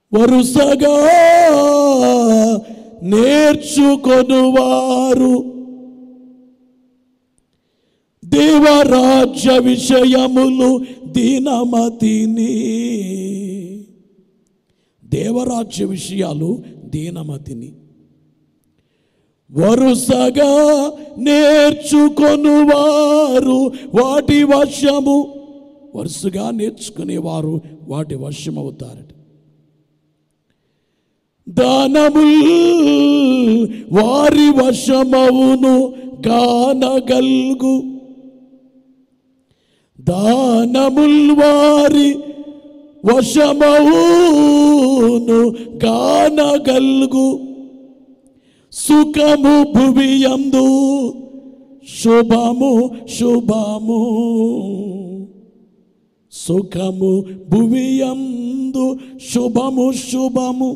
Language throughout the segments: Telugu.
వరుసగా నేర్చుకొనువారు దేవరాజ్య విషయములు దీనమతిని దేవరాజ్య విషయాలు దీనమతిని వరుసగా నేర్చుకొనువారు వాటి వశము వరుసగా నేర్చుకునేవారు వాటి వశమవుతారట దానముల్ వారి వశమవును గానగల్గు దానముల్ వారి వశమవును గానగల్గు సుఖము భువియందు శుభము శుభము సుఖము భువియందు శుభము శుభము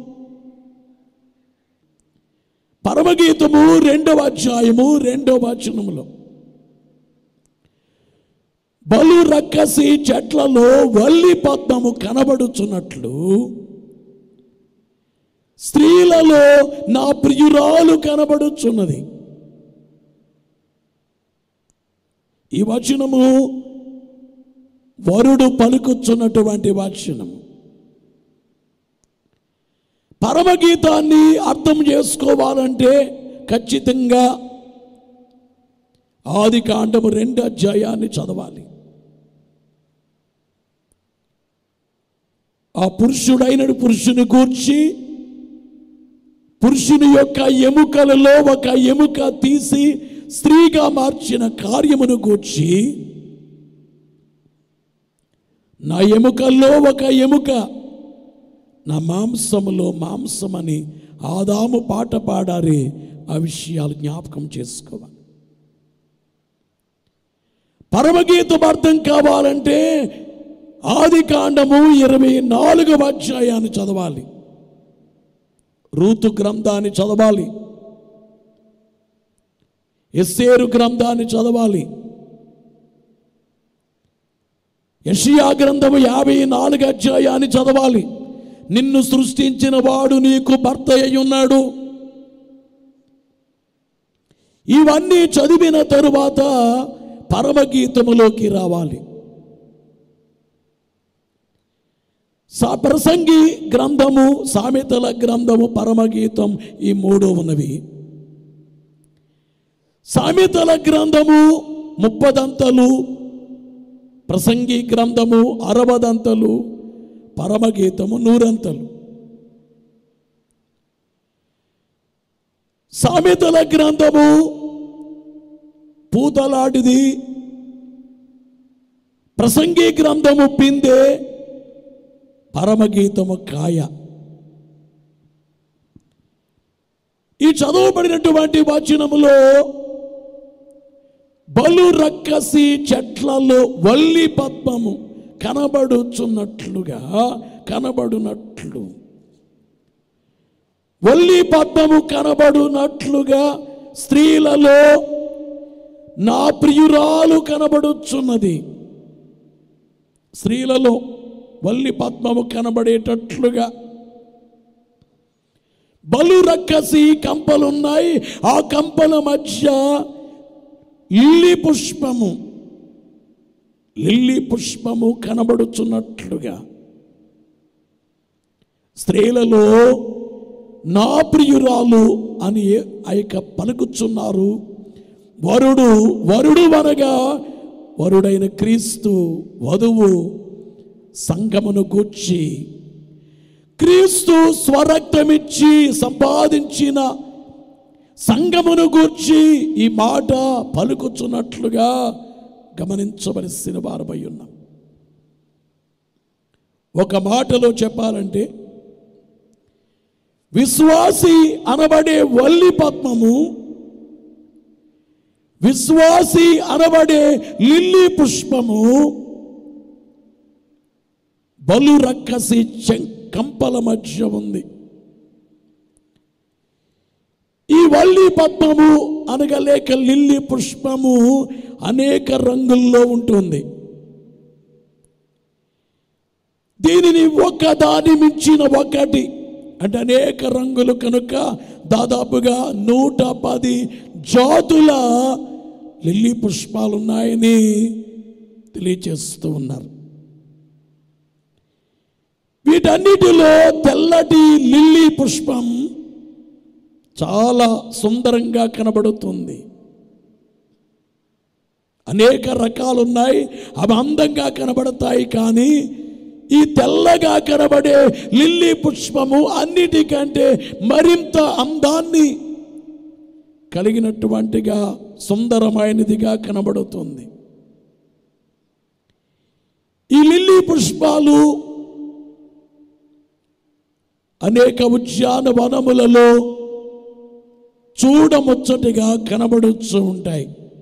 పరమగీతము రెండవ అధ్యాయము రెండవ వచనములో బలు రక్కసి చెట్లలో వల్లి పద్మము కనబడుచున్నట్లు స్త్రీలలో నా ప్రియురాలు కనబడుచున్నది ఈ వచనము వరుడు పలుకుచున్నటువంటి వచనము పరమగీతాన్ని అర్థం చేసుకోవాలంటే ఖచ్చితంగా ఆది కాండము రెండు అధ్యాయాన్ని చదవాలి ఆ పురుషుడైన పురుషుని కూర్చి పురుషుని యొక్క ఎముకలలో ఒక ఎముక తీసి స్త్రీగా మార్చిన కార్యమును గూర్చి నా ఎముకల్లో ఒక ఎముక నా మాంసములో మాంసమని ఆదాము పాట పాడారే ఆ విషయాలు జ్ఞాపకం చేసుకోవాలి పరమగీతం అర్థం కావాలంటే ఆది కాండము ఇరవై నాలుగవ అధ్యాయాన్ని చదవాలి రూతు గ్రంథాన్ని చదవాలి ఎస్సేరు గ్రంథాన్ని చదవాలి యషియా గ్రంథము యాభై నాలుగు అధ్యాయాన్ని చదవాలి నిన్ను సృష్టించిన వాడు నీకు భర్త అయి ఉన్నాడు ఇవన్నీ చదివిన తరువాత పరమగీతములోకి రావాలి సా ప్రసంగి గ్రంథము సామెతల గ్రంథము పరమగీతం ఈ మూడు ఉన్నవి సామెతల గ్రంథము ముప్పదంతలు ప్రసంగి గ్రంథము అరవదంతలు పరమగీతము నూరంతలు సామెతల గ్రంథము పూతలాడిది ప్రసంగి గ్రంథము పిందే పరమగీతము కాయ ఈ చదవబడినటువంటి వచనములో బలు రక్కసి చెట్లలో వల్లి పద్మము కనబడుచున్నట్లుగా కనబడునట్లు వల్లి పద్మము కనబడునట్లుగా స్త్రీలలో నా ప్రియురాలు కనబడుచున్నది స్త్రీలలో వల్లి పద్మము కనబడేటట్లుగా బలు రక్కసి కంపలున్నాయి ఆ కంపల మధ్య లిల్లీ పుష్పము లిల్లీ పుష్పము కనబడుచున్నట్లుగా స్త్రీలలో నా ప్రియురాలు అని ఆ యొక్క పలుకుచున్నారు వరుడు వరుడు అనగా వరుడైన క్రీస్తు వధువు సంగమును గూర్చి క్రీస్తు స్వరక్తమిచ్చి సంపాదించిన సంగమును గూర్చి ఈ మాట పలుకుచున్నట్లుగా గమనించవలసిన వారమై ఉన్నాం ఒక మాటలో చెప్పాలంటే విశ్వాసి అనబడే వల్లి పద్మము విశ్వాసి అనబడే లిల్లీ పుష్పము బలు రక్కసి చెం- కంపల మధ్య ఉంది ఈ వల్లి పద్మము అనగా లేక లిల్లీ పుష్పము అనేక రంగుల్లో ఉంటుంది దీనిని ఒక దాని మించిన ఒకటి అంటే అనేక రంగులు కనుక దాదాపుగా నూట పది జాతుల లిల్లీ పుష్పాలు ఉన్నాయని తెలియచేస్తూ ఉన్నారు వీటన్నిటిలో తెల్లటి లిల్లీ పుష్పం చాలా సుందరంగా కనబడుతుంది అనేక రకాలు ఉన్నాయి అవి అందంగా కనబడతాయి కానీ ఈ తెల్లగా కనబడే లిల్లీ పుష్పము అన్నిటికంటే మరింత అందాన్ని కలిగినటువంటిగా సుందరమైనదిగా కనబడుతుంది ఈ లిల్లీ పుష్పాలు అనేక ఉద్యానవనములలో చూడముచ్చటిగా కనబడుతూ ఉంటాయి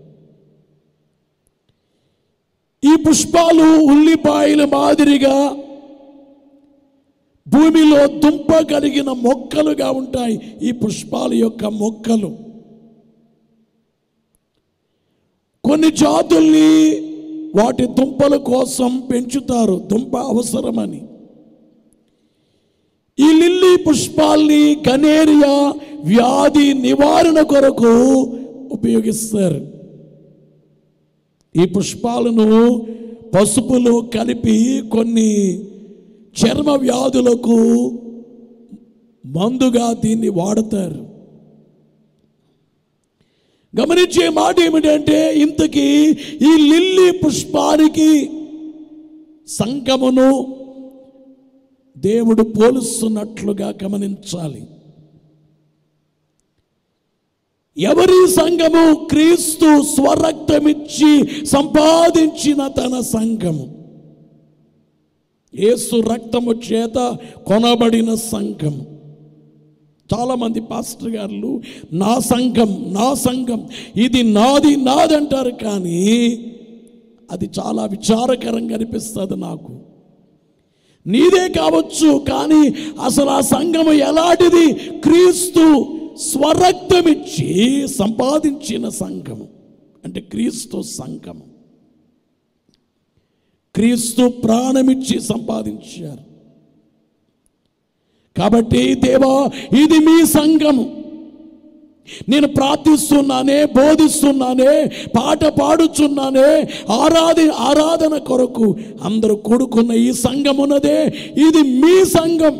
ఈ పుష్పాలు ఉల్లిపాయల మాదిరిగా భూమిలో దుంప కలిగిన మొక్కలుగా ఉంటాయి ఈ పుష్పాల యొక్క మొక్కలు కొన్ని జాతుల్ని వాటి దుంపల కోసం పెంచుతారు దుంప అవసరమని ఈ లిల్లీ పుష్పాల్ని గనేరియా వ్యాధి నివారణ కొరకు ఉపయోగిస్తారు ఈ పుష్పాలను పసుపులో కలిపి కొన్ని చర్మ వ్యాధులకు మందుగా దీన్ని వాడతారు గమనించే మాట ఏమిటంటే ఇంతకీ ఈ లిల్లీ పుష్పానికి సంగమును దేవుడు పోలుస్తున్నట్లుగా గమనించాలి ఎవరి సంఘము క్రీస్తు స్వరక్తమిచ్చి సంపాదించిన తన సంఘము యేసు రక్తము చేత కొనబడిన సంఘము చాలామంది పాస్టర్ గారు నా సంఘం నా సంఘం ఇది నాది నాదంటారు కానీ అది చాలా విచారకరంగా అనిపిస్తుంది నాకు నీదే కావచ్చు కానీ అసలు ఆ సంఘము ఎలాంటిది క్రీస్తు స్వరక్తమిచ్చి సంపాదించిన సంఘము అంటే క్రీస్తు సంఘము క్రీస్తు ప్రాణమిచ్చి సంపాదించారు కాబట్టి దేవా ఇది మీ సంఘము నేను ప్రార్థిస్తున్నానే బోధిస్తున్నానే పాట పాడుచున్నానే ఆరాధి ఆరాధన కొరకు అందరూ కూడుకున్న ఈ సంఘం ఉన్నదే ఇది మీ సంఘం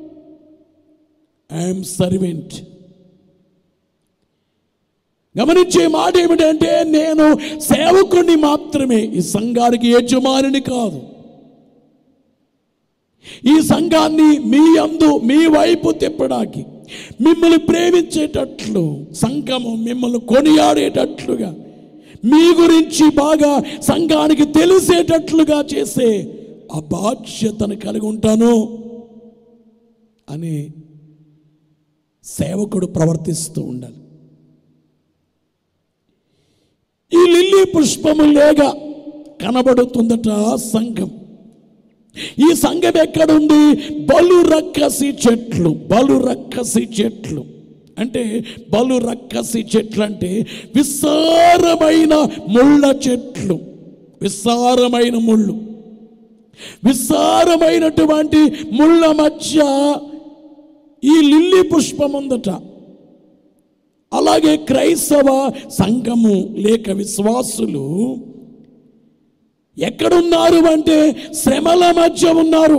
ఐఎమ్ సర్వెంట్ గమనించే మాట ఏమిటంటే నేను సేవకుడిని మాత్రమే ఈ సంఘానికి యజమానిని కాదు ఈ సంఘాన్ని మీ అందు మీ వైపు తిప్పడానికి మిమ్మల్ని ప్రేమించేటట్లు సంఘము మిమ్మల్ని కొనియాడేటట్లుగా మీ గురించి బాగా సంఘానికి తెలిసేటట్లుగా చేసే ఆ బాధ్యతను కలిగి ఉంటాను అని సేవకుడు ప్రవర్తిస్తూ ఉండాలి ఈ లిల్లీ పుష్పము లేక కనబడుతుందట సంఘం ఈ సంఘం ఎక్కడుంది బలు రక్కసి చెట్లు బలు రక్కసి చెట్లు అంటే బలు రక్కసి చెట్లు అంటే విస్తారమైన ముళ్ళ చెట్లు విస్తారమైన ముళ్ళు విస్తారమైనటువంటి ముళ్ళ మధ్య ఈ లిల్లీ పుష్పం ఉందట అలాగే క్రైస్తవ సంఘము లేక విశ్వాసులు ఎక్కడున్నారు అంటే శ్రమల మధ్య ఉన్నారు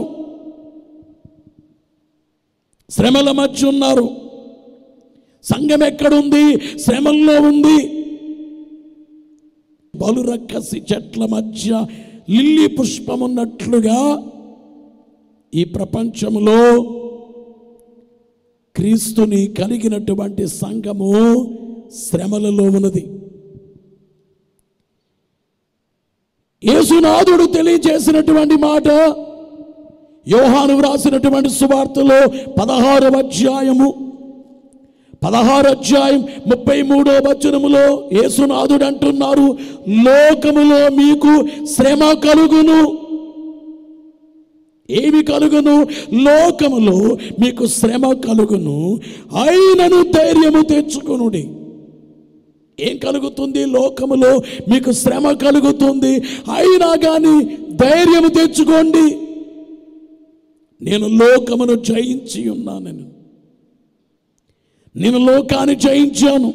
శ్రమల మధ్య ఉన్నారు సంఘం ఎక్కడుంది శ్రమల్లో ఉంది బలురక్కసి చెట్ల మధ్య లిల్లీ పుష్పం ఉన్నట్లుగా ఈ ప్రపంచంలో క్రీస్తుని కలిగినటువంటి సంఘము శ్రమలలో ఉన్నది యేసునాథుడు తెలియజేసినటువంటి మాట యోహాను వ్రాసినటువంటి సువార్తలో పదహారవ అధ్యాయము పదహారు అధ్యాయం ముప్పై మూడో వచనములో యేసునాథుడు అంటున్నారు లోకములో మీకు శ్రమ కలుగును ఏమి కలుగును లోకములో మీకు శ్రమ కలుగును అయినను ధైర్యము తెచ్చుకొనుడి ఏం కలుగుతుంది లోకములో మీకు శ్రమ కలుగుతుంది అయినా కానీ ధైర్యము తెచ్చుకోండి నేను లోకమును జయించి ఉన్నానని నేను లోకాన్ని జయించాను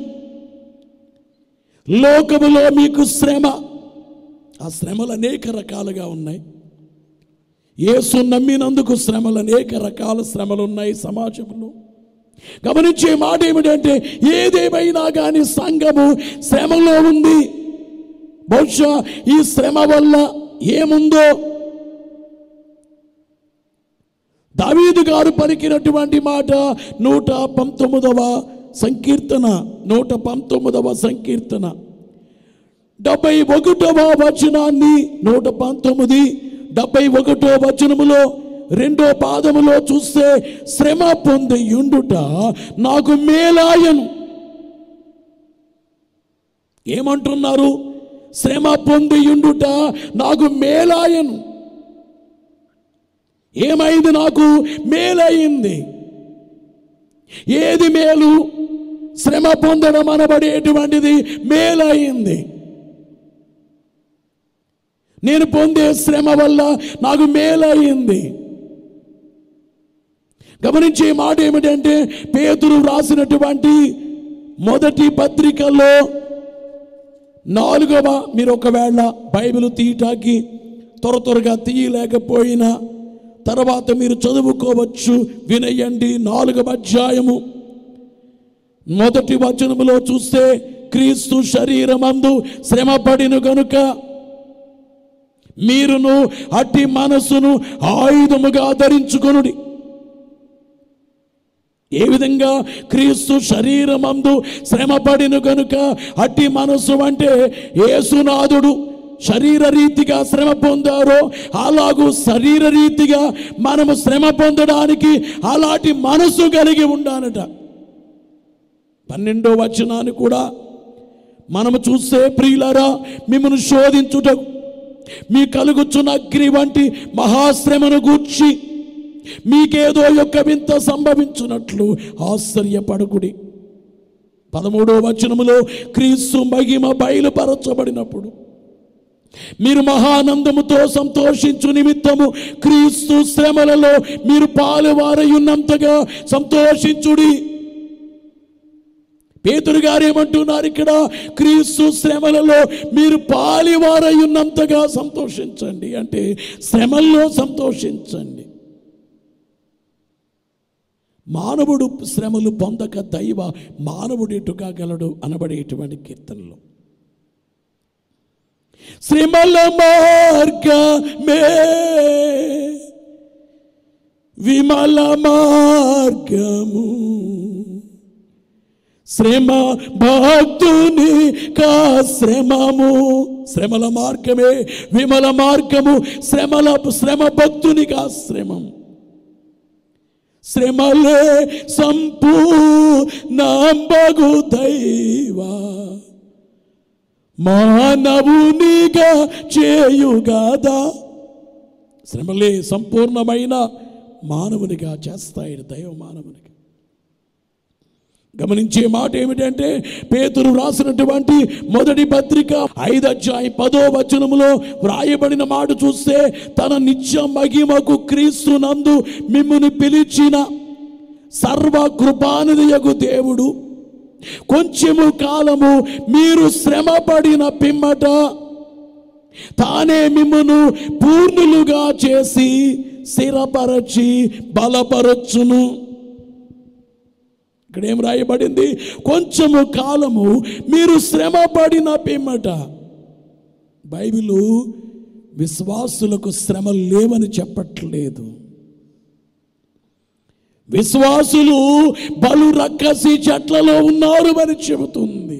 లోకములో మీకు శ్రమ ఆ శ్రమలు అనేక రకాలుగా ఉన్నాయి యేసు నమ్మినందుకు శ్రమలు అనేక రకాల శ్రమలు ఉన్నాయి సమాజంలో గమనించే మాట ఏమిటంటే ఏదేమైనా కానీ సంఘము శ్రమలో ఉంది బహుశా ఈ శ్రమ వల్ల ఏముందో దావీదు గారు పలికినటువంటి మాట నూట పంతొమ్మిదవ సంకీర్తన నూట పంతొమ్మిదవ సంకీర్తన డెబ్బై ఒకటవ వచనాన్ని నూట పంతొమ్మిది డెబ్బై ఒకటో వచనములో రెండో పాదములో చూస్తే శ్రమ పొంది ఉండుట నాకు మేలాయను ఏమంటున్నారు శ్రమ పొంది ఉండుట నాకు మేలాయను ఏమైంది నాకు మేలయింది ఏది మేలు శ్రమ పొందడం అనబడేటువంటిది మేలయింది నేను పొందే శ్రమ వల్ల నాకు మేలయింది గమనించే మాట ఏమిటంటే పేతురు రాసినటువంటి మొదటి పత్రికలో నాలుగవ మీరు ఒకవేళ బైబిల్ తీయటానికి త్వర త్వరగా తీయలేకపోయినా తర్వాత మీరు చదువుకోవచ్చు వినయండి నాలుగవ అధ్యాయము మొదటి వచనములో చూస్తే క్రీస్తు శరీరమందు శ్రమపడిన గనుక మీరును అట్టి మనస్సును ఆయుధముగా ధరించుకొనుడి ఏ విధంగా క్రీస్తు శరీరమందు శ్రమపడిన గనుక అట్టి మనస్సు అంటే యేసునాథుడు శరీర రీతిగా శ్రమ పొందారో అలాగూ శరీర రీతిగా మనము శ్రమ పొందడానికి అలాంటి మనస్సు కలిగి ఉండాలట పన్నెండో వచనాన్ని కూడా మనము చూస్తే ప్రియులరా మిమ్మల్ని శోధించుటకు మీ కలుగుచున్న అగ్ని వంటి మహాశ్రమను గూర్చి మీకేదో యొక్క వింత సంభవించున్నట్లు ఆశ్చర్యపడకుడి పదమూడో వచనములో క్రీస్తు మహిమ బయలుపరచబడినప్పుడు మీరు మహానందముతో సంతోషించు నిమిత్తము క్రీస్తు శ్రమలలో మీరు పాలువారయున్నంతగా సంతోషించుడి పేతురు గారు ఏమంటున్నారు ఇక్కడ క్రీస్తు శ్రమలలో మీరు పాలివారై ఉన్నంతగా సంతోషించండి అంటే శ్రమల్లో సంతోషించండి మానవుడు శ్రమలు పొందక దైవ మానవుడు ఎటుకాగలడు అనబడేటువంటి కీర్తనలో శ్రమల మార్గమే విమల మార్గము శ్రమ భక్తుని కా శ్రమము శ్రమల మార్గమే విమల మార్గము శ్రమల శ్రమ భక్తునిగా శ్రమం శ్రమలే సంపూర్ణంబగు దైవా మానవునిగా చేయుగాదా శ్రమలే సంపూర్ణమైన మానవునిగా చేస్తాయి దైవ మానవునిగా గమనించే మాట ఏమిటంటే పేతురు రాసినటువంటి మొదటి పత్రిక ఐదు అధ్యాయం పదో వచనములో వ్రాయబడిన మాట చూస్తే తన నిత్య మహిమకు క్రీస్తు నందు మిమ్ముని పిలిచిన సర్వ కృపానిధియగు దేవుడు కొంచెము కాలము మీరు శ్రమపడిన పిమ్మట తానే మిమ్మును పూర్ణులుగా చేసి స్థిరపరచి బలపరచును ఇక్కడ ఏం రాయబడింది కొంచెము కాలము మీరు శ్రమ పడిన పిమ్మట బైబిలు విశ్వాసులకు శ్రమలు లేవని చెప్పట్లేదు విశ్వాసులు బలు రక్కసి చెట్లలో ఉన్నారు అని చెబుతుంది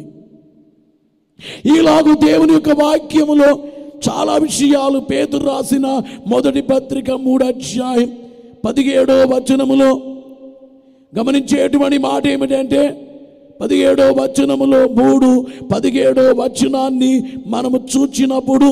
ఇలాగూ దేవుని యొక్క వాక్యములో చాలా విషయాలు పేతురు రాసిన మొదటి పత్రిక మూడు అధ్యాయం పదిహేడో వచనములో గమనించేటువంటి మాట ఏమిటంటే పదిహేడో వచనములో మూడు పదిహేడో వచనాన్ని మనము చూచినప్పుడు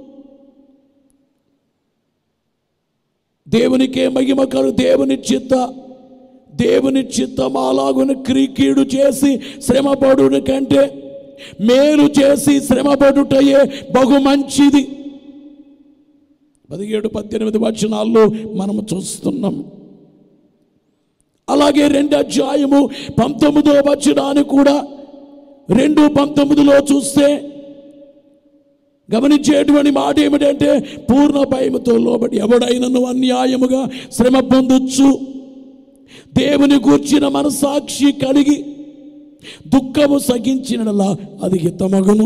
దేవునికే మహిమ కలు దేవుని చిత్త దేవుని చిత్తం అలాగున క్రీకీడు చేసి శ్రమపడుని కంటే మేలు చేసి శ్రమపడుటయే బహు మంచిది పదిహేడు పద్దెనిమిది వచనాల్లో మనము చూస్తున్నాం అలాగే రెండు అధ్యాయము పంతొమ్మిదో వచనాన్ని కూడా రెండు పంతొమ్మిదిలో చూస్తే గమనించేటువంటి మాట ఏమిటంటే పూర్ణ భయముతో లోబడి ఎవడైనను అన్యాయముగా శ్రమ పొందొచ్చు దేవుని గూర్చిన మనసాక్షి కలిగి దుఃఖము సగించినలా అది హితమగును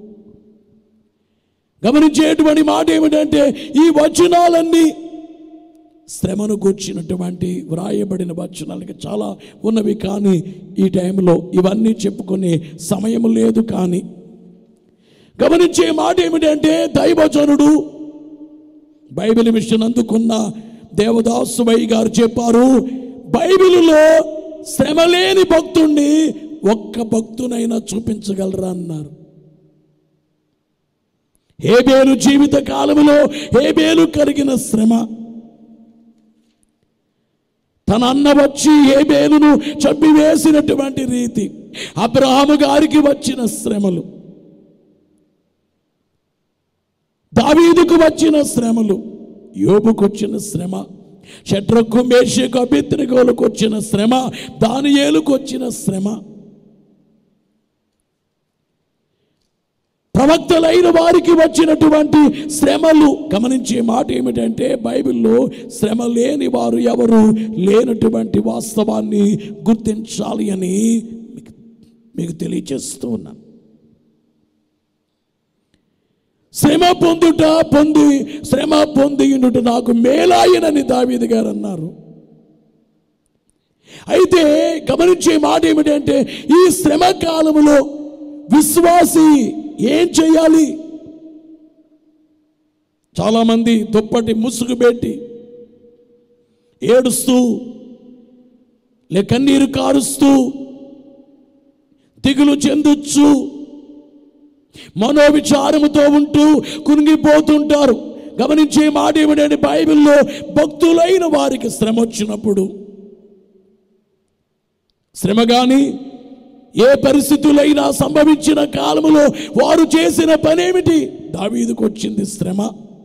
గమనించేటువంటి మాట ఏమిటంటే ఈ వచనాలన్నీ శ్రమను కూర్చున్నటువంటి వ్రాయబడిన వచనాలకి చాలా ఉన్నవి కానీ ఈ టైంలో ఇవన్నీ చెప్పుకునే సమయం లేదు కానీ గమనించే మాట ఏమిటంటే దైవజనుడు బైబిల్ మిషన్ అందుకున్న దేవదాసుబయ్య గారు చెప్పారు బైబిలులో శ్రమ లేని భక్తుణ్ణి ఒక్క భక్తునైనా చూపించగలరా అన్నారు హేబేలు జీవిత కాలంలో హేబేలు కలిగిన శ్రమ తన అన్న వచ్చి హేబేలును చంపివేసినటువంటి రీతి అబ్రహాము గారికి వచ్చిన శ్రమలు దావీదుకు వచ్చిన శ్రమలు యోబుకు వచ్చిన శ్రమ షట్రకు మేషకు అభిత్రికోలకు వచ్చిన శ్రమ దానియేలుకు వచ్చిన శ్రమ ప్రవక్తలైన వారికి వచ్చినటువంటి శ్రమలు గమనించే మాట ఏమిటంటే బైబిల్లో శ్రమ లేని వారు ఎవరు లేనటువంటి వాస్తవాన్ని గుర్తించాలి అని మీకు మీకు తెలియచేస్తూ ఉన్నాను శ్రమ పొందుట పొంది శ్రమ పొంది ఉండుట నాకు మేలాయనని దావీదు గారు అన్నారు అయితే గమనించే మాట ఏమిటంటే ఈ శ్రమ కాలములో విశ్వాసి ఏం చేయాలి చాలామంది దుప్పటి ముసుగు పెట్టి ఏడుస్తూ లే కన్నీరు కారుస్తూ దిగులు చెందొచ్చు మనోవిచారముతో ఉంటూ కునిగిపోతుంటారు గమనించే మాట ఏమిటంటే బైబిల్లో భక్తులైన వారికి శ్రమ వచ్చినప్పుడు శ్రమ కానీ ఏ పరిస్థితులైనా సంభవించిన కాలములో వారు చేసిన పనేమిటి దావీదుకు వచ్చింది శ్రమ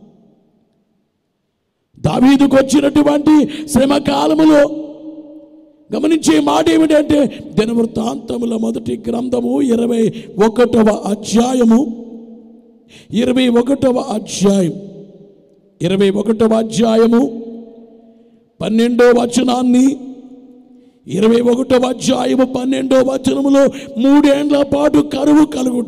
దావీదుకు వచ్చినటువంటి శ్రమ కాలములో గమనించే మాట ఏమిటంటే దినవృత్తాంతముల మొదటి గ్రంథము ఇరవై ఒకటవ అధ్యాయము ఇరవై ఒకటవ అధ్యాయం ఇరవై ఒకటవ అధ్యాయము పన్నెండో వచనాన్ని ఇరవై ఒకటవ అధ్యాయము పన్నెండో వచనములో మూడేండ్ల పాటు కరువు కలుగుట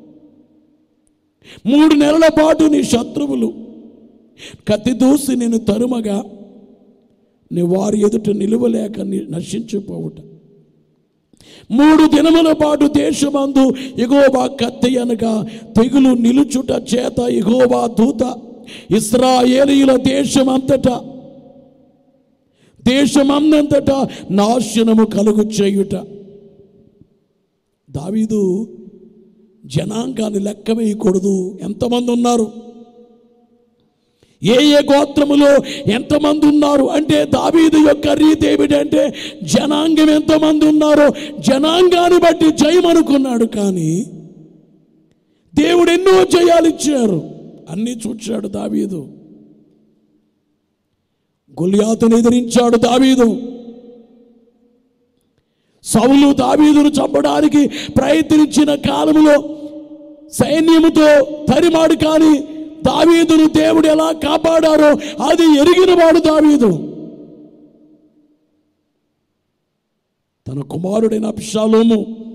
మూడు నెలల పాటు నీ శత్రువులు కత్తి దూసి నేను తరుమగా నీ వారి ఎదుట నిలువలేక ని- నశించిపోవుట మూడు దినముల పాటు దేశమందు ఎగోవా కత్తి అనగా తెగులు నిలుచుట చేత ఎగోవా దూత ఇస్రాయేలీయుల దేశమంతటా దేశమందంతటా నాశనము కలుగు చేయుట దావీదు జనాంగాన్ని లెక్క వేయకూడదు ఎంతమంది ఉన్నారు ఏ ఏ గోత్రములో ఎంతమంది ఉన్నారు అంటే దావీదు యొక్క రీతి ఏమిటంటే జనాంగం ఎంతమంది ఉన్నారో జనాంగాన్ని బట్టి జయమనుకున్నాడు కానీ దేవుడు ఎన్నో జయాలిచ్చారు అన్నీ చూచాడు దావీదు గొలియాతును ఎదిరించాడు దావీదు సౌలు దావీదును చంపడానికి ప్రయత్నించిన కాలంలో సైన్యముతో తరిమాడు కానీ దావీదును దేవుడు ఎలా కాపాడారో అది ఎరిగినవాడు దావీదు తన కుమారుడైన అప్షాలోము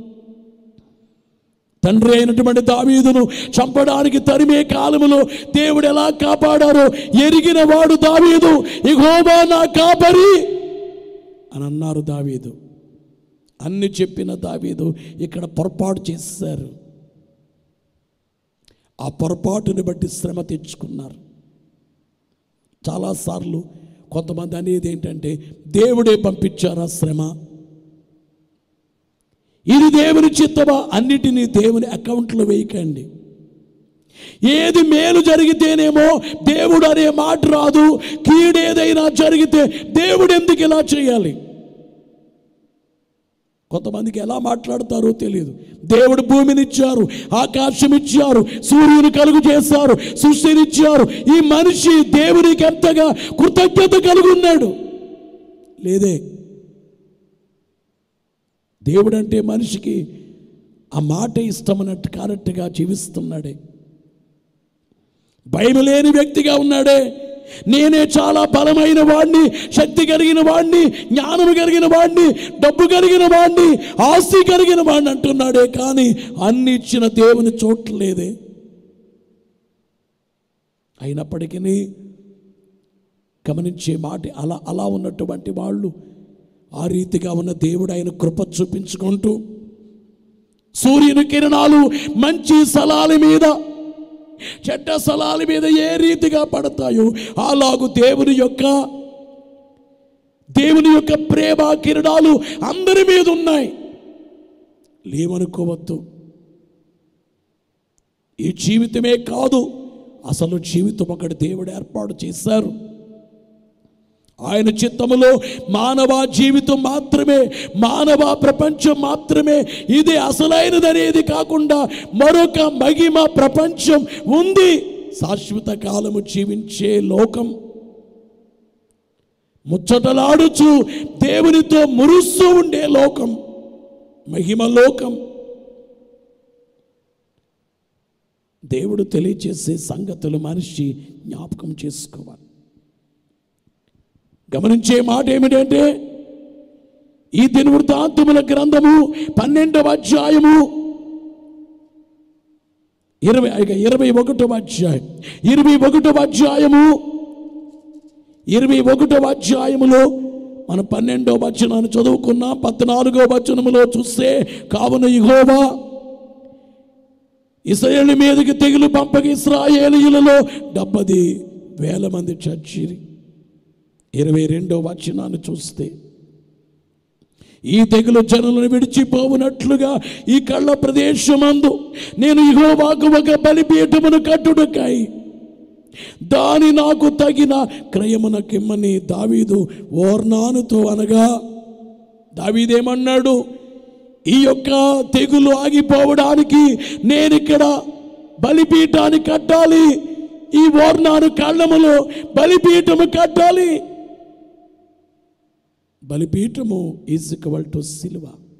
తండ్రి అయినటువంటి దావీదును చంపడానికి తరిమే కాలములో దేవుడు ఎలా కాపాడారో ఎరిగిన వాడు దావీదు ఇగోబా నా కాపరి అని అన్నారు దావీదు అన్ని చెప్పిన దావీదు ఇక్కడ పొరపాటు చేశారు ఆ పొరపాటుని బట్టి శ్రమ తెచ్చుకున్నారు చాలాసార్లు కొంతమంది అనేది ఏంటంటే దేవుడే పంపించారా శ్రమ ఇది దేవుని చిత్తమా అన్నిటినీ దేవుని అకౌంట్లో వేయకండి ఏది మేలు జరిగితేనేమో దేవుడు అనే మాట రాదు కీడేదైనా జరిగితే దేవుడు ఎందుకు ఇలా చేయాలి కొంతమందికి ఎలా మాట్లాడతారో తెలియదు దేవుడు భూమినిచ్చారు ఆకాశం ఇచ్చారు సూర్యుని కలుగు చేశారు సృష్టినిచ్చారు ఈ మనిషి దేవునికి ఎంతగా కృతజ్ఞత కలిగి ఉన్నాడు లేదే దేవుడంటే మనిషికి ఆ మాట ఇష్టమన్నట్టు కరెక్ట్గా జీవిస్తున్నాడే భయం లేని వ్యక్తిగా ఉన్నాడే నేనే చాలా బలమైన వాడిని శక్తి కలిగిన వాడిని జ్ఞానము కలిగిన వాడిని డబ్బు కలిగిన వాడిని ఆస్తి కలిగిన వాడిని అంటున్నాడే కానీ అన్ని ఇచ్చిన దేవుని చూడలేదే అయినప్పటికీ గమనించే మాట అలా అలా ఉన్నటువంటి వాళ్ళు ఆ రీతిగా ఉన్న దేవుడు ఆయన కృప చూపించుకుంటూ సూర్యుని కిరణాలు మంచి స్థలాల మీద చెడ్డ స్థలాల మీద ఏ రీతిగా పడతాయో అలాగు దేవుని యొక్క దేవుని యొక్క ప్రేమ కిరణాలు అందరి మీద ఉన్నాయి లేవనుకోవద్దు ఈ జీవితమే కాదు అసలు జీవితం ఒకటి దేవుడు ఏర్పాటు చేశారు ఆయన చిత్తములో మానవ జీవితం మాత్రమే మానవ ప్రపంచం మాత్రమే ఇది అసలైనదనేది కాకుండా మరొక మహిమ ప్రపంచం ఉంది శాశ్వత కాలము జీవించే లోకం ముచ్చటలాడుచు దేవునితో మురుస్తూ ఉండే లోకం మహిమ లోకం దేవుడు తెలియచేసే సంగతులు మనిషి జ్ఞాపకం చేసుకోవాలి గమనించే మాట ఏమిటంటే ఈ దినవృత్తాంతముల గ్రంథము పన్నెండవ అధ్యాయము ఇరవై ఇక ఇరవై ఒకటవ అధ్యాయం ఇరవై ఒకటవ అధ్యాయము ఇరవై ఒకటవ అధ్యాయములో మనం పన్నెండవ వచనాన్ని చదువుకున్నాం పద్నాలుగో వచనములో చూస్తే కావున ఇహోవా ఇస్రాయేల్ మీదకి తెగులు పంపక ఇస్రాయేలీయులలో డెబ్బది వేల మంది చచ్చిరి ఇరవై రెండో వచనాన్ని చూస్తే ఈ తెగులు జనులను విడిచిపోవునట్లుగా ఈ కళ్ళ ప్రదేశమందు నేను ఇహోవాకు ఒక బలిపీఠమును కట్టుడుకాయి దాని నాకు తగిన క్రయమున కిమ్మని దావీదు ఓర్నానుతో అనగా దావీదేమన్నాడు ఈ యొక్క తెగులు ఆగిపోవడానికి నేను ఇక్కడ బలిపీఠాన్ని కట్టాలి ఈ ఓర్నాను కళ్ళములో బలిపీఠము కట్టాలి బలిపీఠము ఈజ్ ఈక్వల్ టు సిలువ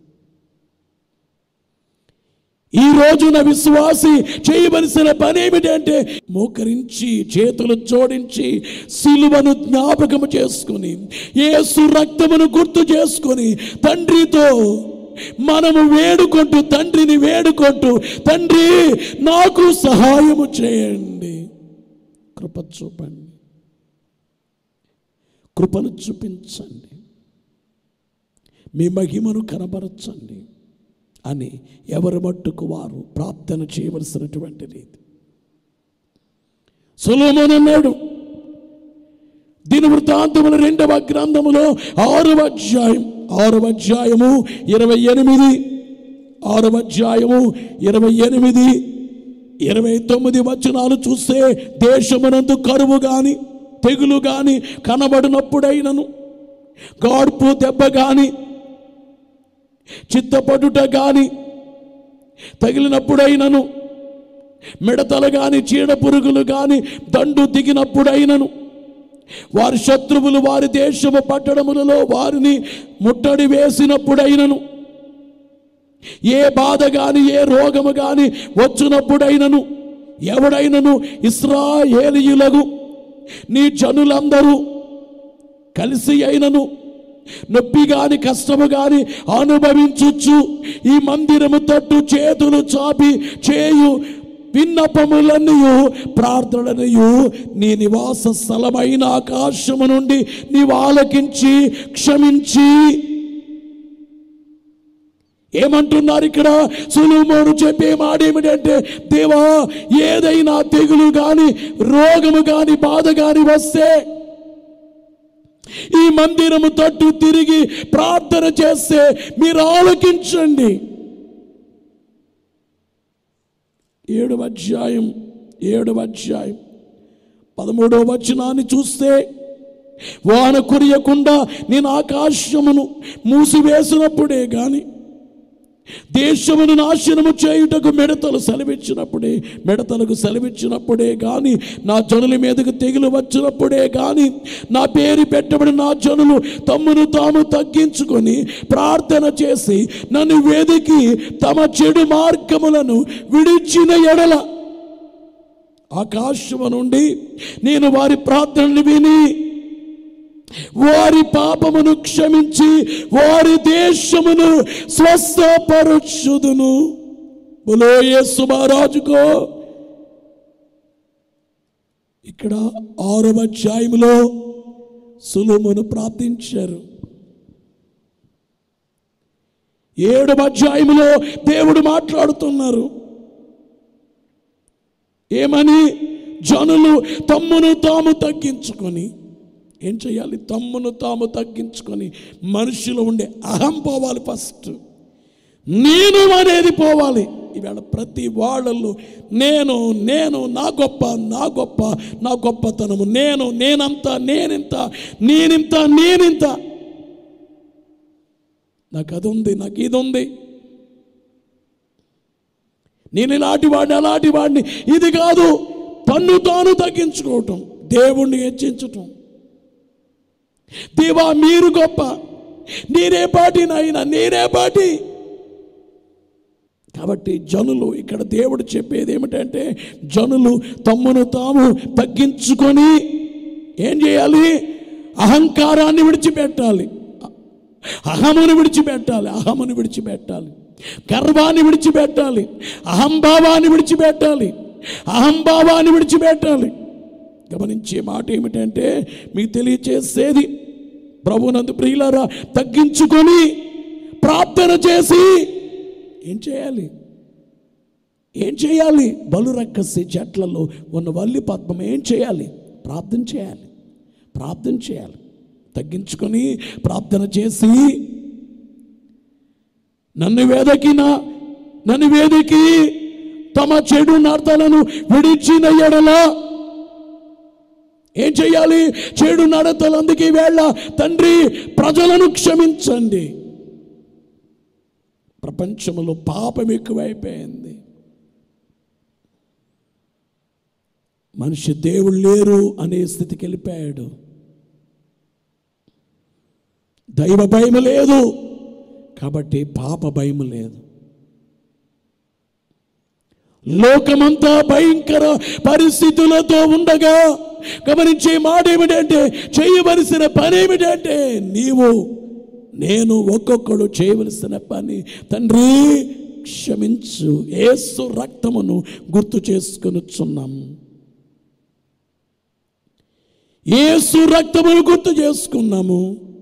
ఈ రోజున విశ్వాసి చేయవలసిన పని ఏమిటంటే మోకరించి చేతులు జోడించి సిలువను జ్ఞాపకము చేసుకుని యేసు రక్తమును గుర్తు చేసుకొని తండ్రితో మనము వేడుకుంటూ తండ్రిని వేడుకుంటూ తండ్రి నాకు సహాయము చేయండి కృప చూపండి కృపను చూపించండి మీ మహిమను కనబరచండి అని ఎవరి మట్టుకు వారు ప్రార్థన చేయవలసినటువంటి రీతి సులోమోన్ అన్నాడు దీని వృత్తాంతముల రెండవ గ్రంథములో ఆరవ అధ్యాయం ఆరవ అధ్యాయము ఇరవై ఎనిమిది ఆరవ అధ్యాయము ఇరవై ఎనిమిది ఇరవై తొమ్మిది వచనాలు చూస్తే దేశమునందు కరువు గాని తెగులు గాని కనబడినప్పుడైనను గాడ్పు దెబ్బ గాని చిత్తపడుట గాని తగిలినప్పుడైనను మిడతలు గాని చీడ పురుగులు గాని దండు దిగినప్పుడైనను వారి శత్రువులు వారి దేశము పట్టణములలో వారిని ముట్టడి వేసినప్పుడైనను ఏ బాధ గాని ఏ రోగము గాని వచ్చినప్పుడైనను ఎవడైనను ఇస్రాయేలీయులకు నీ జనులందరూ కలిసి అయినను నొప్పి గాని కష్టము గాని అనుభవించుచు ఈ మందిరము తట్టు చేతులు చాపి చేయు విన్నపములన్నయు ప్రార్థనలయు నీ నివాస స్థలమైన ఆకాశము నుండి నీవు ఆలకించి క్షమించి ఏమంటున్నారు ఇక్కడ సులుమోను చెప్పే మాట ఏమిటంటే దేవా ఏదైనా తెగులు గాని రోగము గాని బాధ గాని వస్తే ఈ మందిరము తట్టు తిరిగి ప్రార్థన చేస్తే మీరు ఆలోకించండి ఏడవ అధ్యాయం ఏడవ అధ్యాయం పదమూడవ వచనాన్ని చూస్తే వాన కురియకుండా నేను ఆకాశమును మూసివేసినప్పుడే గాని దేశమును నాశనము చేయుటకు మిడతలు సెలవిచ్చినప్పుడే మిడతలకు సెలవిచ్చినప్పుడే కానీ నా జనుల మీదకు తెగులు వచ్చినప్పుడే కానీ నా పేరు పెట్టబడి నా జనులు తమ్మును తాము తగ్గించుకొని ప్రార్థన చేసి నన్ను వెదికి తమ చెడు మార్గములను విడిచిన ఎడల ఆకాశము నుండి నేను వారి ప్రార్థనలు విని వారి పాపమును క్షమించి వారి దేశమును స్వస్థపరచుదును బులో యేసు మహారాజుకో ఇక్కడ ఆరవ అధ్యాయములో సులుమును ప్రార్థించారు ఏడవ అధ్యాయములో దేవుడు మాట్లాడుతున్నారు ఏమని జనులు తమ్మును తాము తగ్గించుకొని ఏం చేయాలి తమ్మును తాము తగ్గించుకొని మనుషులు ఉండే అహం పోవాలి ఫస్ట్ నేను అనేది పోవాలి ఈవేళ ప్రతి వాళ్ళల్లో నేను నేను నా గొప్ప నా గొప్ప నా గొప్పతనము నేను నేనంత నేనింత నేనింత నేనింత నాకు అది ఉంది నాకు ఇది ఉంది నేను ఇలాంటి వాడిని అలాంటి వాడిని ఇది కాదు తన్ను తాను తగ్గించుకోవటం దేవుణ్ణి హెచ్చించటం దేవా మీరు గొప్ప నేనే పాటి నాయన నేనే పాటి కాబట్టి జనులు ఇక్కడ దేవుడు చెప్పేది ఏమిటంటే జనులు తమ్మును తాము తగ్గించుకొని ఏం చేయాలి అహంకారాన్ని విడిచిపెట్టాలి అహమును విడిచిపెట్టాలి అహమును విడిచిపెట్టాలి గర్వాన్ని విడిచిపెట్టాలి అహంభావాన్ని విడిచిపెట్టాలి అహంభావాన్ని విడిచిపెట్టాలి గమనించే మాట ఏమిటంటే మీకు తెలియచేసేది ప్రభునందు ప్రియులారా తగ్గించుకొని ప్రార్థన చేసి ఏం చేయాలి ఏం చేయాలి బలురక్కసి చెట్లలో ఉన్న వల్లి పద్మం ఏం చేయాలి ప్రార్థన చేయాలి ప్రార్థన చేయాలి తగ్గించుకొని ప్రార్థన చేసి నన్ను వేదకిన నన్ను వేదికి తమ చెడు నడతలను విడిచిన ఎడల ఏం చేయాలి చెడు నడతలందుకు వేళ తండ్రి ప్రజలను క్షమించండి ప్రపంచంలో పాపం ఎక్కువైపోయింది మనిషి దేవుడు లేరు అనే స్థితికి వెళ్ళిపోయాడు దైవ భయం లేదు కాబట్టి పాప భయం లేదు లోకమంతా భయంకర పరిస్థితులతో ఉండగా గమనించే మాట ఏమిటంటే చేయవలసిన పని ఏమిటంటే నీవు నేను ఒక్కొక్కడు చేయవలసిన పని తండ్రి క్షమించు ఏసు రక్తమును గుర్తు చేసుకొనుచున్నాము ఏసు రక్తమును గుర్తు చేసుకున్నాము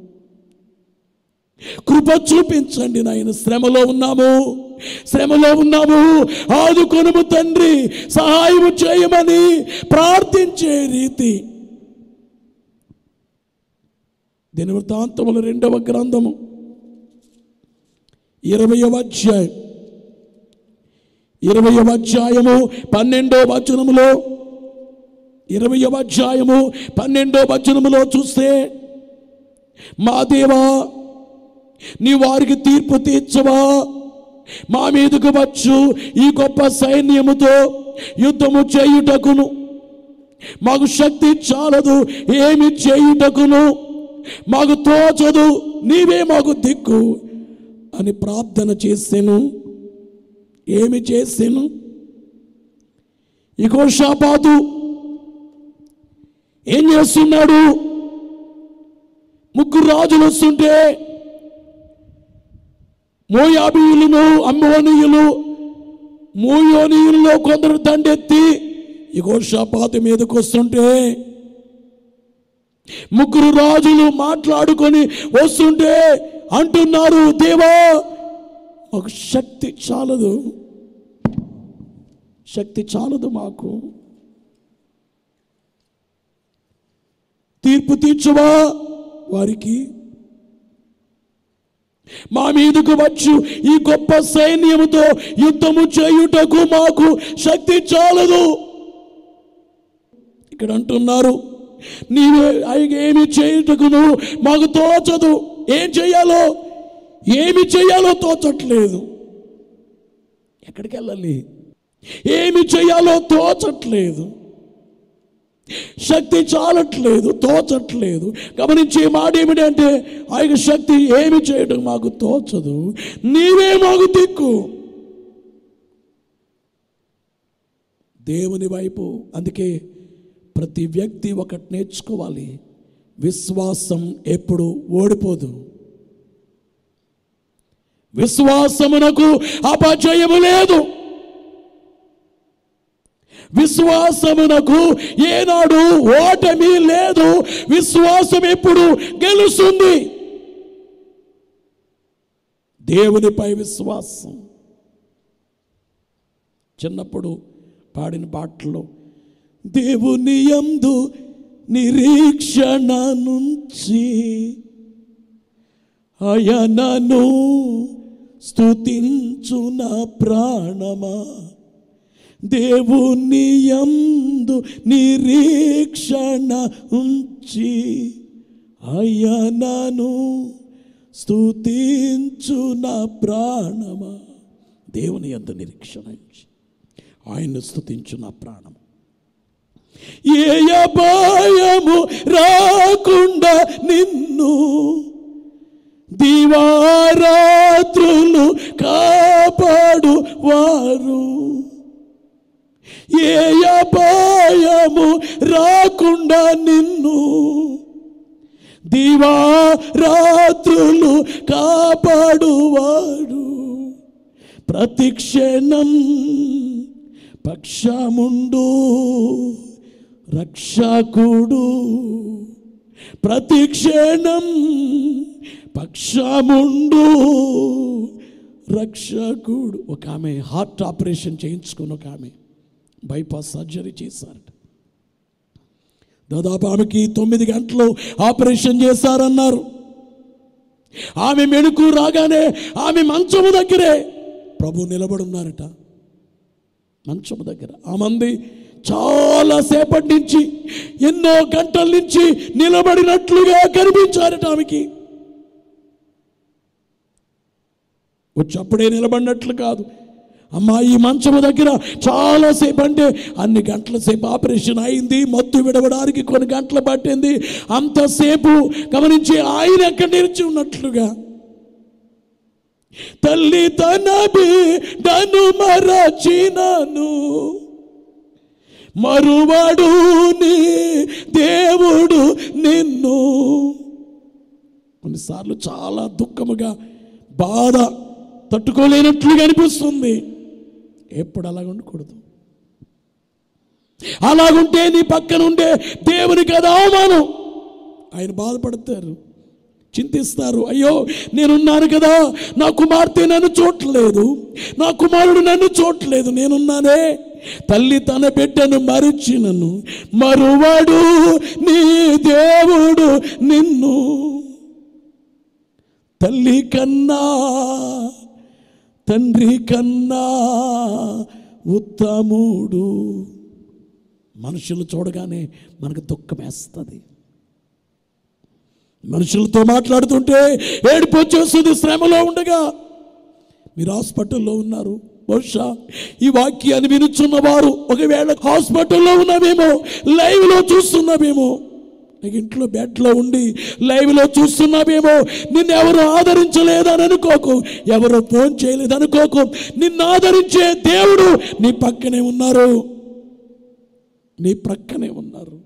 కృప చూపించండి నాయన శ్రమలో ఉన్నాము శ్రమలో ఉన్నాము ఆదుకొనుము తండ్రి సహాయము చేయమని ప్రార్థించే రీతి దినవృత్తాంతముల రెండవ గ్రంథము ఇరవయవ అధ్యాయం ఇరవయవ అధ్యాయము పన్నెండో వచనములో ఇరవయవ అధ్యాయము పన్నెండో వచనములో చూస్తే మా దేవా నీ వారికి తీర్పు తీర్చవా మా మీదకు వచ్చు ఈ గొప్ప సైన్యముతో యుద్ధము చేయుటకును మాకు శక్తి చాలదు ఏమి చేయుటకును మాకు తోచదు నీవే మాకు దిక్కు అని ప్రార్థన చేసాను ఏమి చేసాను ఇగో షాపాతు ఏం చేస్తున్నాడు ముగ్గురు రాజులు వస్తుంటే మోయాబీయులను అమ్మోనీయులు మోయోనీయుల్లో కొందరు దండెత్తి ఇగో షపాతి మీదకి వస్తుంటే ముగ్గురు రాజులు మాట్లాడుకొని వస్తుంటే అంటున్నారు దేవా మాకు శక్తి చాలదు శక్తి చాలదు మాకు తీర్పు తీర్చవా వారికి మా మీదకు వచ్చు ఈ గొప్ప సైన్యముతో యుద్ధము చేయుటకు మాకు శక్తి చాలదు ఇక్కడ అంటున్నారు నీవే ఆయన ఏమి చేయుటకును మాకు తోచదు ఏం చేయాలో ఏమి చేయాలో తోచట్లేదు ఎక్కడికి వెళ్ళాలి ఏమి చేయాలో తోచట్లేదు శక్తి చాలట్లేదు తోచట్లేదు గమనించే మాట ఏమిటంటే ఆ యొక్క శక్తి ఏమి చేయడం మాకు తోచదు నీవే మాకు దిక్కు దేవుని వైపు అందుకే ప్రతి వ్యక్తి ఒకటి నేర్చుకోవాలి విశ్వాసం ఎప్పుడు ఓడిపోదు విశ్వాసమునకు అపజయము లేదు విశ్వాసమునకు ఏనాడు ఓటమి లేదు విశ్వాసం ఎప్పుడు గెలుస్తుంది దేవునిపై విశ్వాసం చిన్నప్పుడు పాడిన పాటలో దేవుని యందు నిరీక్షణ నుంచి అయనను స్తుతించు నా ప్రాణమా దేవుని యందు నిరీక్షణ ఉంచి అయనను స్తుతించు నా ప్రాణమా దేవుని యందు నిరీక్షణ ఉంచి ఆయన్ను స్తుతించు నా ప్రాణము ఏ అపాయము రాకుండా నిన్ను దివారాత్రులు కాపాడు వారు ఏ అపాయము రాకుండా నిన్ను దివారాత్రులు కాపాడువాడు ప్రతి క్షణం పక్షముండు రక్షకుడు ప్రతి క్షణం పక్షముండు రక్షకుడు ఒక ఆమె హార్ట్ ఆపరేషన్ చేయించుకుని ఒక ఆమె బైపాస్ సర్జరీ చేశారట దాదాపు ఆమెకి తొమ్మిది గంటలు ఆపరేషన్ చేశారన్నారు ఆమె మెడుకు రాగానే ఆమె మంచము దగ్గరే ప్రభు నిలబడున్నారట మంచము దగ్గర ఆ మంది చాలా సేపటి నుంచి ఎన్నో గంటల నుంచి నిలబడినట్లుగా కనిపించారట ఆమెకి వచ్చప్పుడే నిలబడినట్లు కాదు అమ్మా ఈ మంచము దగ్గర చాలాసేపు అంటే అన్ని గంటల సేపు ఆపరేషన్ అయింది మత్తు విడవడానికి కొన్ని గంటలు పట్టింది అంతసేపు గమనించి ఆయన ఎక్కడ నిలిచి ఉన్నట్లుగా తల్లి తన బిడ్డను మరచినను మరువడు నీ దేవుడు నిన్ను కొన్నిసార్లు చాలా దుఃఖముగా బాధ తట్టుకోలేనట్లుగా అనిపిస్తుంది ఎప్పుడు అలాగ ఉండకూడదు అలాగుంటే నీ పక్కన ఉండే దేవునికి అది అవమానం ఆయన బాధపడతారు చింతిస్తారు అయ్యో నేనున్నాను కదా నా కుమార్తె నన్ను చూడలేదు నా కుమారుడు నన్ను చూడలేదు నేనున్నానే తల్లి తన బిడ్డను మరిచినను మరువాడు నీ దేవుడు నిన్ను తల్లి కన్నా తండ్రి కన్నా ఉత్తముడు మనుషులు చూడగానే మనకు దుఃఖం వేస్తుంది మనుషులతో మాట్లాడుతుంటే ఏడుపు వచ్చేస్తుంది శ్రమలో ఉండగా మీరు హాస్పిటల్లో ఉన్నారు బహుశా ఈ వాక్యాన్ని వినుచున్న వారు ఒకవేళ హాస్పిటల్లో ఉన్నామేమో లైవ్లో చూస్తున్నామేమో నీకు ఇంట్లో బెడ్లో ఉండి లైవ్లో చూస్తున్నామేమో నిన్ను ఎవరు ఆదరించలేదని అనుకోకు ఎవరు ఫోన్ చేయలేదు అనుకోకు నిన్ను ఆదరించే దేవుడు నీ పక్కనే ఉన్నారు నీ ప్రక్కనే ఉన్నారు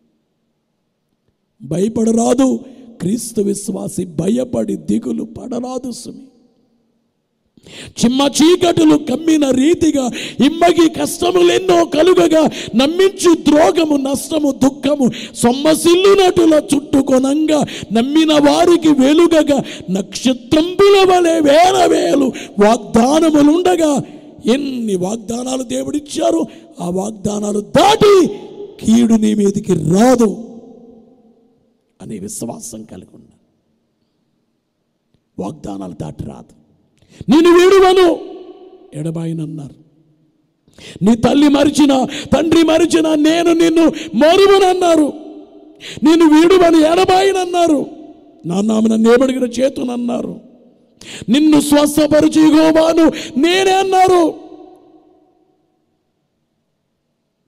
భయపడరాదు క్రీస్తు విశ్వాసి భయపడి దిగులు పడరాదు సుమి చిమ్మ చీకటులు కమ్మిన రీతిగా ఇమ్మగి కష్టములెన్నో కలుగగా నమ్మించు ద్రోగము నష్టము దుఃఖము సొమ్మసిల్లునటుల చుట్టుకొనంగా నమ్మిన వారికి వెలుగగా నక్షత్రంబుల వలె వేల వేలు వాగ్దానములుండగా ఎన్ని వాగ్దానాలు దేవుడిచ్చారు ఆ వాగ్దానాలు దాటి కీడు నీ మీదికి రాదు అనే విశ్వాసం కలిగి ఉన్నా వాగ్దానాలు దాటి రాదు నేను వీడువను ఎడబాయినన్నారు నీ తల్లి మరిచిన తండ్రి మరిచిన నేను నిన్ను మరువనన్నారు నేను వీడువని ఎడబాయినన్నారు నా నామన నేబడిగిన చేతునన్నారు నిన్ను స్వస్థపరిచి గోవాను నేనే అన్నారు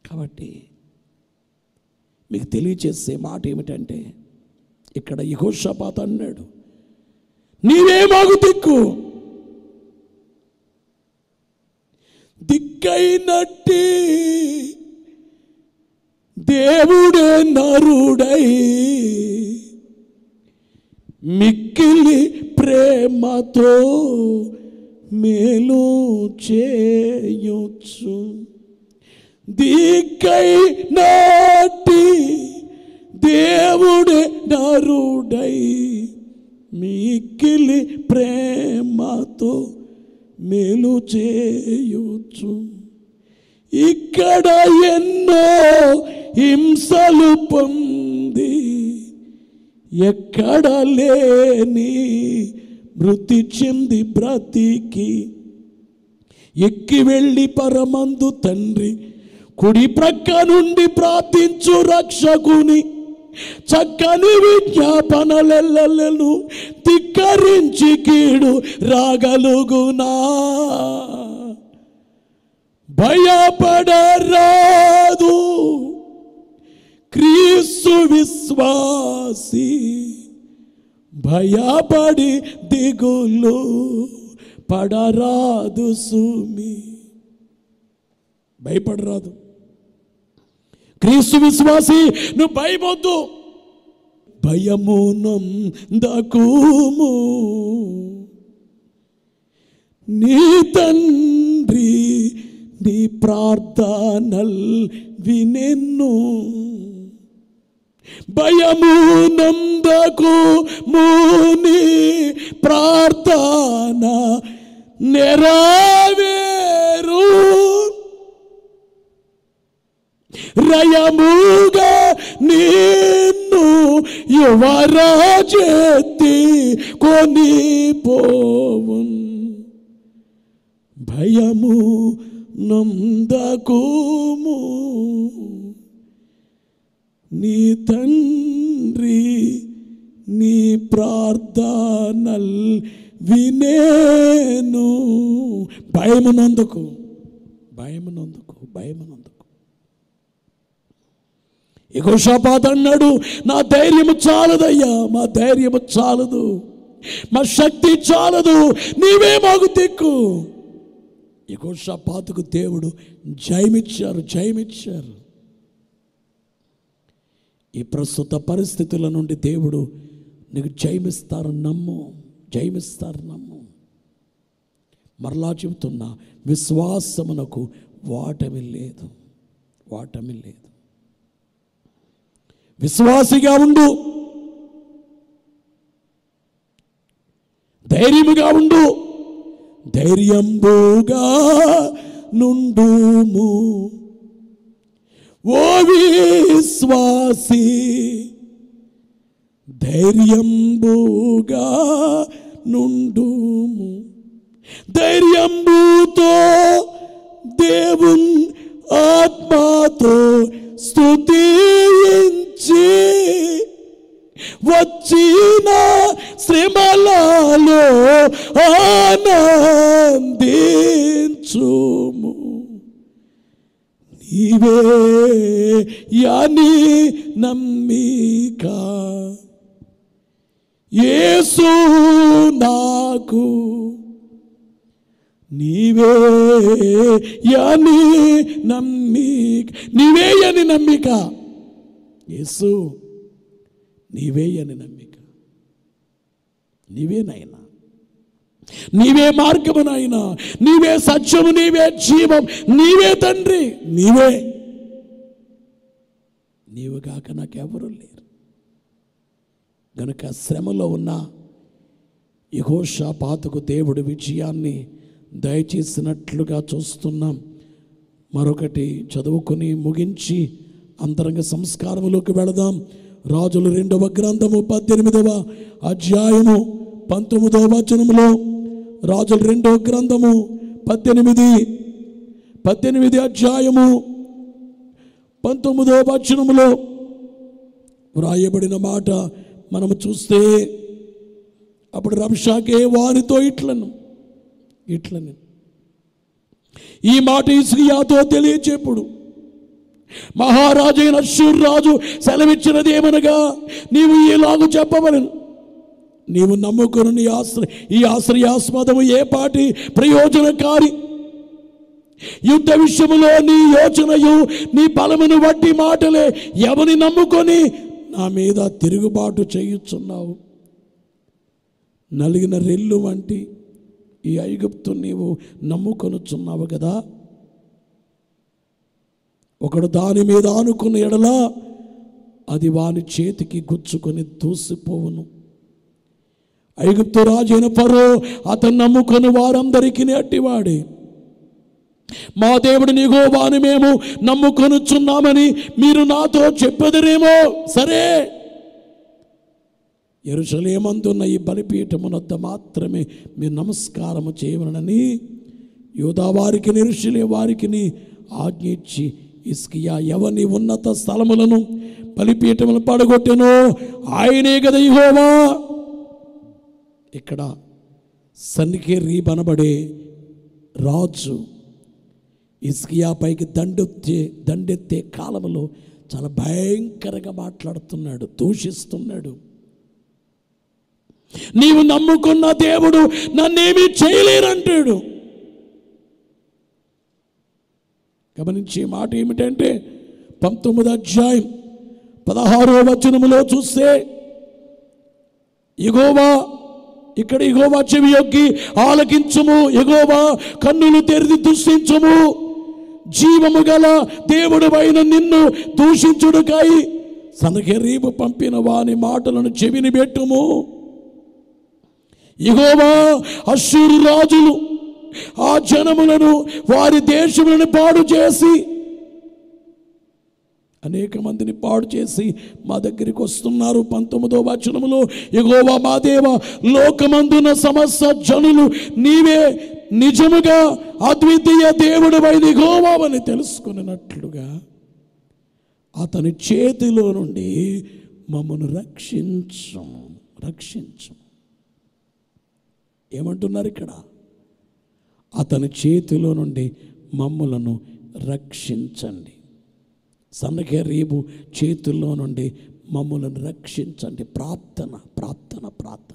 కాబట్టి మీకు తెలియచేసే మాట ఏమిటంటే ఇక్కడ యహోషపాత అన్నాడు నీవే మాకు దిక్కు దిక్కైనట్టి దేవుడే నరుడై మిక్కిలి ప్రేమతో మేలు చేయొచ్చు దిక్కై నాటి దేవుడే నరుడై మిక్కిలి ప్రేమతో మేలు చేయొచ్చు ఇక్కడ ఎన్నో హింసలు పొంది ఎక్కడ లేని మృతి చెంది బ్రతికి ఎక్కి వెళ్ళి పరమందు తండ్రి కుడి ప్రక్క నుండి ప్రార్థించు రక్షకుని చక్కని విజ్ఞాపనలెల్లలను తిక్కరించి కీడు రాగలుగునా భయపడరాదు క్రీస్తు విశ్వాసి భయపడి దిగులు పడరాదు సుమి భయపడరాదు క్రీస్తు విశ్వాసి నువ్వు భయమొద్దు భయము నందకుము నీ తండ్రి నీ ప్రార్థనల్ వినెన్ను భయము నందకు ముని ప్రార్థన నెరవేరు రయముగా నిన్ను యువరాజెత్తి కొని పోవున్ భయము నందకుము నీ తండ్రి నీ ప్రార్థనల్ వినేను భయమునందుకు భయమునందుకు భయమునందుకు యెహోషాపాత్ అన్నాడు నా ధైర్యము చాలదయ్యా మా ధైర్యము చాలదు మా శక్తి చాలదు నీవే మాకు దిక్కు యెహోషాపాతుకు దేవుడు జయమిచ్చారు జయమిచ్చారు ఈ ప్రస్తుత పరిస్థితుల నుండి దేవుడు నీకు జయమిస్తారు నమ్ము జయమిస్తారు నమ్ము మరలా చెబుతున్నా విశ్వాసమునకు వాటమి లేదు వాటమి లేదు విశ్వాసిగా ఉండు ధైర్యముగా ఉండు ధైర్యంబుగా నుండుము ఓ విశ్వాసి ధైర్యంబుగా నుండుము ధైర్యంబుతో దేవున్ ఆత్మతో స్తుతించి వచ్చిన శ్రమలలో ఆనందించుము నీవే యాని నమ్మిక యేసు నాకు నీవే యాని నమ్మిక నీవే అని నమ్మిక యేసు నీవే అని నమ్మిక నీవే నాయనా నీవే మార్గము నాయనా నీవే సత్యము నీవే జీవం నీవే తండ్రి నీవే నీవు కాక నాకెవరు లేరు గనుక శ్రమలో ఉన్న యహోషాపాతుకు దేవుడు విజయాన్ని దయచేసినట్లుగా చూస్తున్నాం మరొకటి చదువుకొని ముగించి అంతరంగ సంస్కారములోకి వెళదాం రాజుల రెండవ గ్రంథము పద్దెనిమిదవ అధ్యాయము పంతొమ్మిదవ వచనములో రాజుల రెండవ గ్రంథము పద్దెనిమిది పద్దెనిమిది అధ్యాయము పంతొమ్మిదవ వచనములో వ్రాయబడిన మాట మనము చూస్తే అప్పుడు రంషాకే వారితో ఇట్లను ఇట్లని ఈ మాట ఇస్కియాతో తెలియచేపుడు మహారాజైన రాజు సెలవిచ్చినది ఏమనగా నీవు ఈలాగు చెప్పవలను నీవు నమ్ముకుని నీ ఆశ్ర ఈ ఆశ్రయాస్పదము ఏ పాటి ప్రయోజనకారి యుద్ధ విషయములో నీ యోచనయు నీ బలమును బట్టి మాటలే ఎవని నమ్ముకొని నా మీద తిరుగుబాటు చేయుచున్నావు నలిగిన రెల్లు వంటి ఈ ఐగుప్తు నీవు నమ్ముకొనుచున్నావు కదా ఒకడు దాని మీద ఆనుకున్న ఎడలా అది వాని చేతికి గుచ్చుకొని దూసిపోవును ఐగుప్తు రాజైన ఫరో అతను నమ్ముకొని వారందరికీ అట్టివాడే మా దేవుడు నీగో వాని మేము నమ్ముకొనుచున్నామని మీరు నాతో చెప్పెదరేమో సరే ఎరుసలేమందున్న ఈ బలిపీఠమునొద్ద మాత్రమే మీరు నమస్కారము చేయవలనని యోధా వారికి నిరుషులే వారికి ఆజ్ఞ ఇచ్చి ఇస్కియా ఎవని ఉన్నత స్థలములను బలిపీఠములు పడగొట్టెను ఆయనే కదా ఇహోవా ఇక్కడ సన్నికేరి బనబడే రాజు ఇస్కియా పైకి దండెత్తే దండెత్తే కాలంలో చాలా భయంకరంగా మాట్లాడుతున్నాడు దూషిస్తున్నాడు నీవు నమ్ముకున్న దేవుడు నన్నేమీ చేయలేరంటాడు గమనించే మాట ఏమిటంటే పంతొమ్మిది అధ్యాయం పదహారో వచనములో చూస్తే ఎగోవా ఇక్కడ ఎగోవా చెవి యొక్కి ఆలకించుము ఎగోవా కన్నులు తెరిది దృష్టించుము జీవము గల దేవుడు అయిన నిన్ను దూషించుడుకై సనకెరీబు పంపిన వాని మాటలను చెవిని పెట్టుము ఇగోవా అశ్షూరు రాజులు ఆ జనములను వారి దేశములను పాడు చేసి అనేక మందిని పాడు చేసి మా దగ్గరికి వస్తున్నారు పంతొమ్మిదో వచనములో ఎగోవా మా దేవ లోకమందున సమస్త జనులు నీవే నిజముగా అద్వితీయ దేవుడు వైదిగోవావని తెలుసుకున్నట్లుగా అతని చేతిలో నుండి మమ్మను రక్షించు రక్షించు ఏమంటున్నారు ఇక్కడ అతని చేతిలో నుండి మమ్ములను రక్షించండి సన్నగే రేపు చేతుల్లో నుండి మమ్మలను రక్షించండి ప్రార్థన ప్రార్థన ప్రార్థన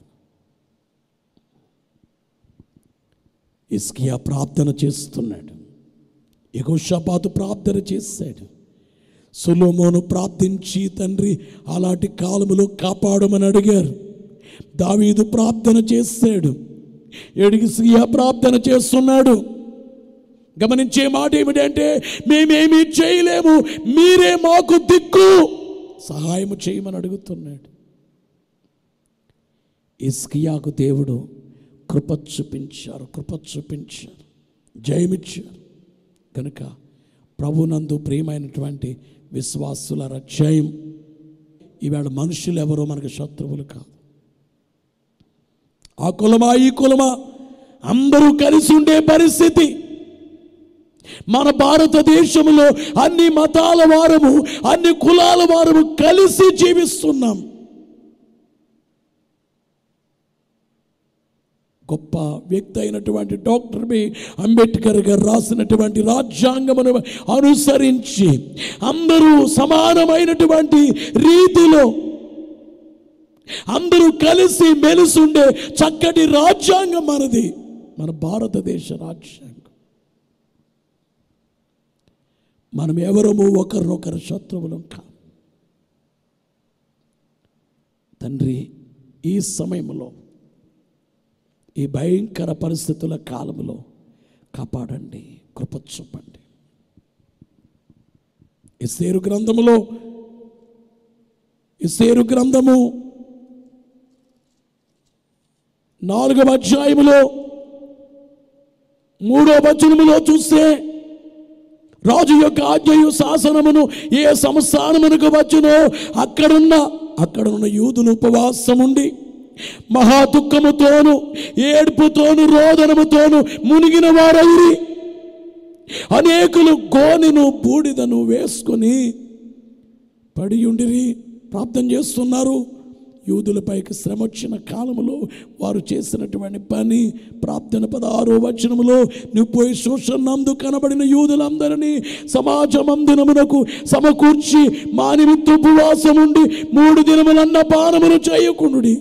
ఇస్కియా ప్రార్థన చేస్తున్నాడు ఎగోషపాతు ప్రార్థన చేశాడు సులోమోను ప్రార్థించి తండ్రి అలాంటి కాలములో కాపాడమని అడిగారు దావీదు ప్రార్థన చేశాడు ఎడిగిసియా ప్రార్థన చేస్తున్నాడు గమనించే మాట ఏమిటంటే మేమేమీ చేయలేము మీరే మాకు దిక్కు సహాయం చేయమని అడుగుతున్నాడు ఇస్కియాకు దేవుడు కృప చూపించారు కృప చూపించారు జయమిచ్చారు కనుక ప్రభునందు ప్రియమైనటువంటి విశ్వాసుల జయం ఈవేళ మనుషులు ఎవరో మనకు శత్రువులు కాదు ఆ కులమా ఈ కులమా అందరూ కలిసి ఉండే పరిస్థితి మన భారతదేశంలో అన్ని మతాల వారము అన్ని కులాల వారము కలిసి జీవిస్తున్నాం గొప్ప వ్యక్తి అయినటువంటి డాక్టర్ బి అంబేద్కర్ గారు రాసినటువంటి రాజ్యాంగమును అనుసరించి అందరూ సమానమైనటువంటి రీతిలో అందరూ కలిసి మెలిసి ఉండే చక్కటి రాజ్యాంగం మనది మన భారతదేశ రాజ్యాంగం మనం ఎవరము ఒకరినొకరు శత్రువులం కా తండ్రి ఈ సమయంలో ఈ భయంకర పరిస్థితుల కాలంలో కాపాడండి కృప చూపండి ఇసేరు గ్రంథములో ఇసేరు గ్రంథము నాలుగవ అధ్యాయములో మూడో వచనములో చూస్తే రాజు యొక్క ఆజ్ఞయు శాసనమును ఏ సంస్థానమునకు వచ్చునో అక్కడున్న అక్కడున్న యూదులు ఉపవాసం ఉండి మహా దుఃఖముతోను ఏడ్పుతోను రోదనముతోను మునిగిన వారైరి అనేకులు గోనెను బూడిదను వేసుకొని పడి ఉండిరి ప్రార్థన చేస్తున్నారు యూదులపైకి శ్రమ వచ్చిన కాలంలో వారు చేసినటువంటి పని ప్రార్థన పదహారో వచనములో నువ్వు పోయి శోషణందు కనబడిన యూదులందరినీ సమాజమందినమునకు సమకూర్చి మా నిమిత్త ఉపవాసం ఉండి మూడు దినములన్న పానమును చేయకుండుడి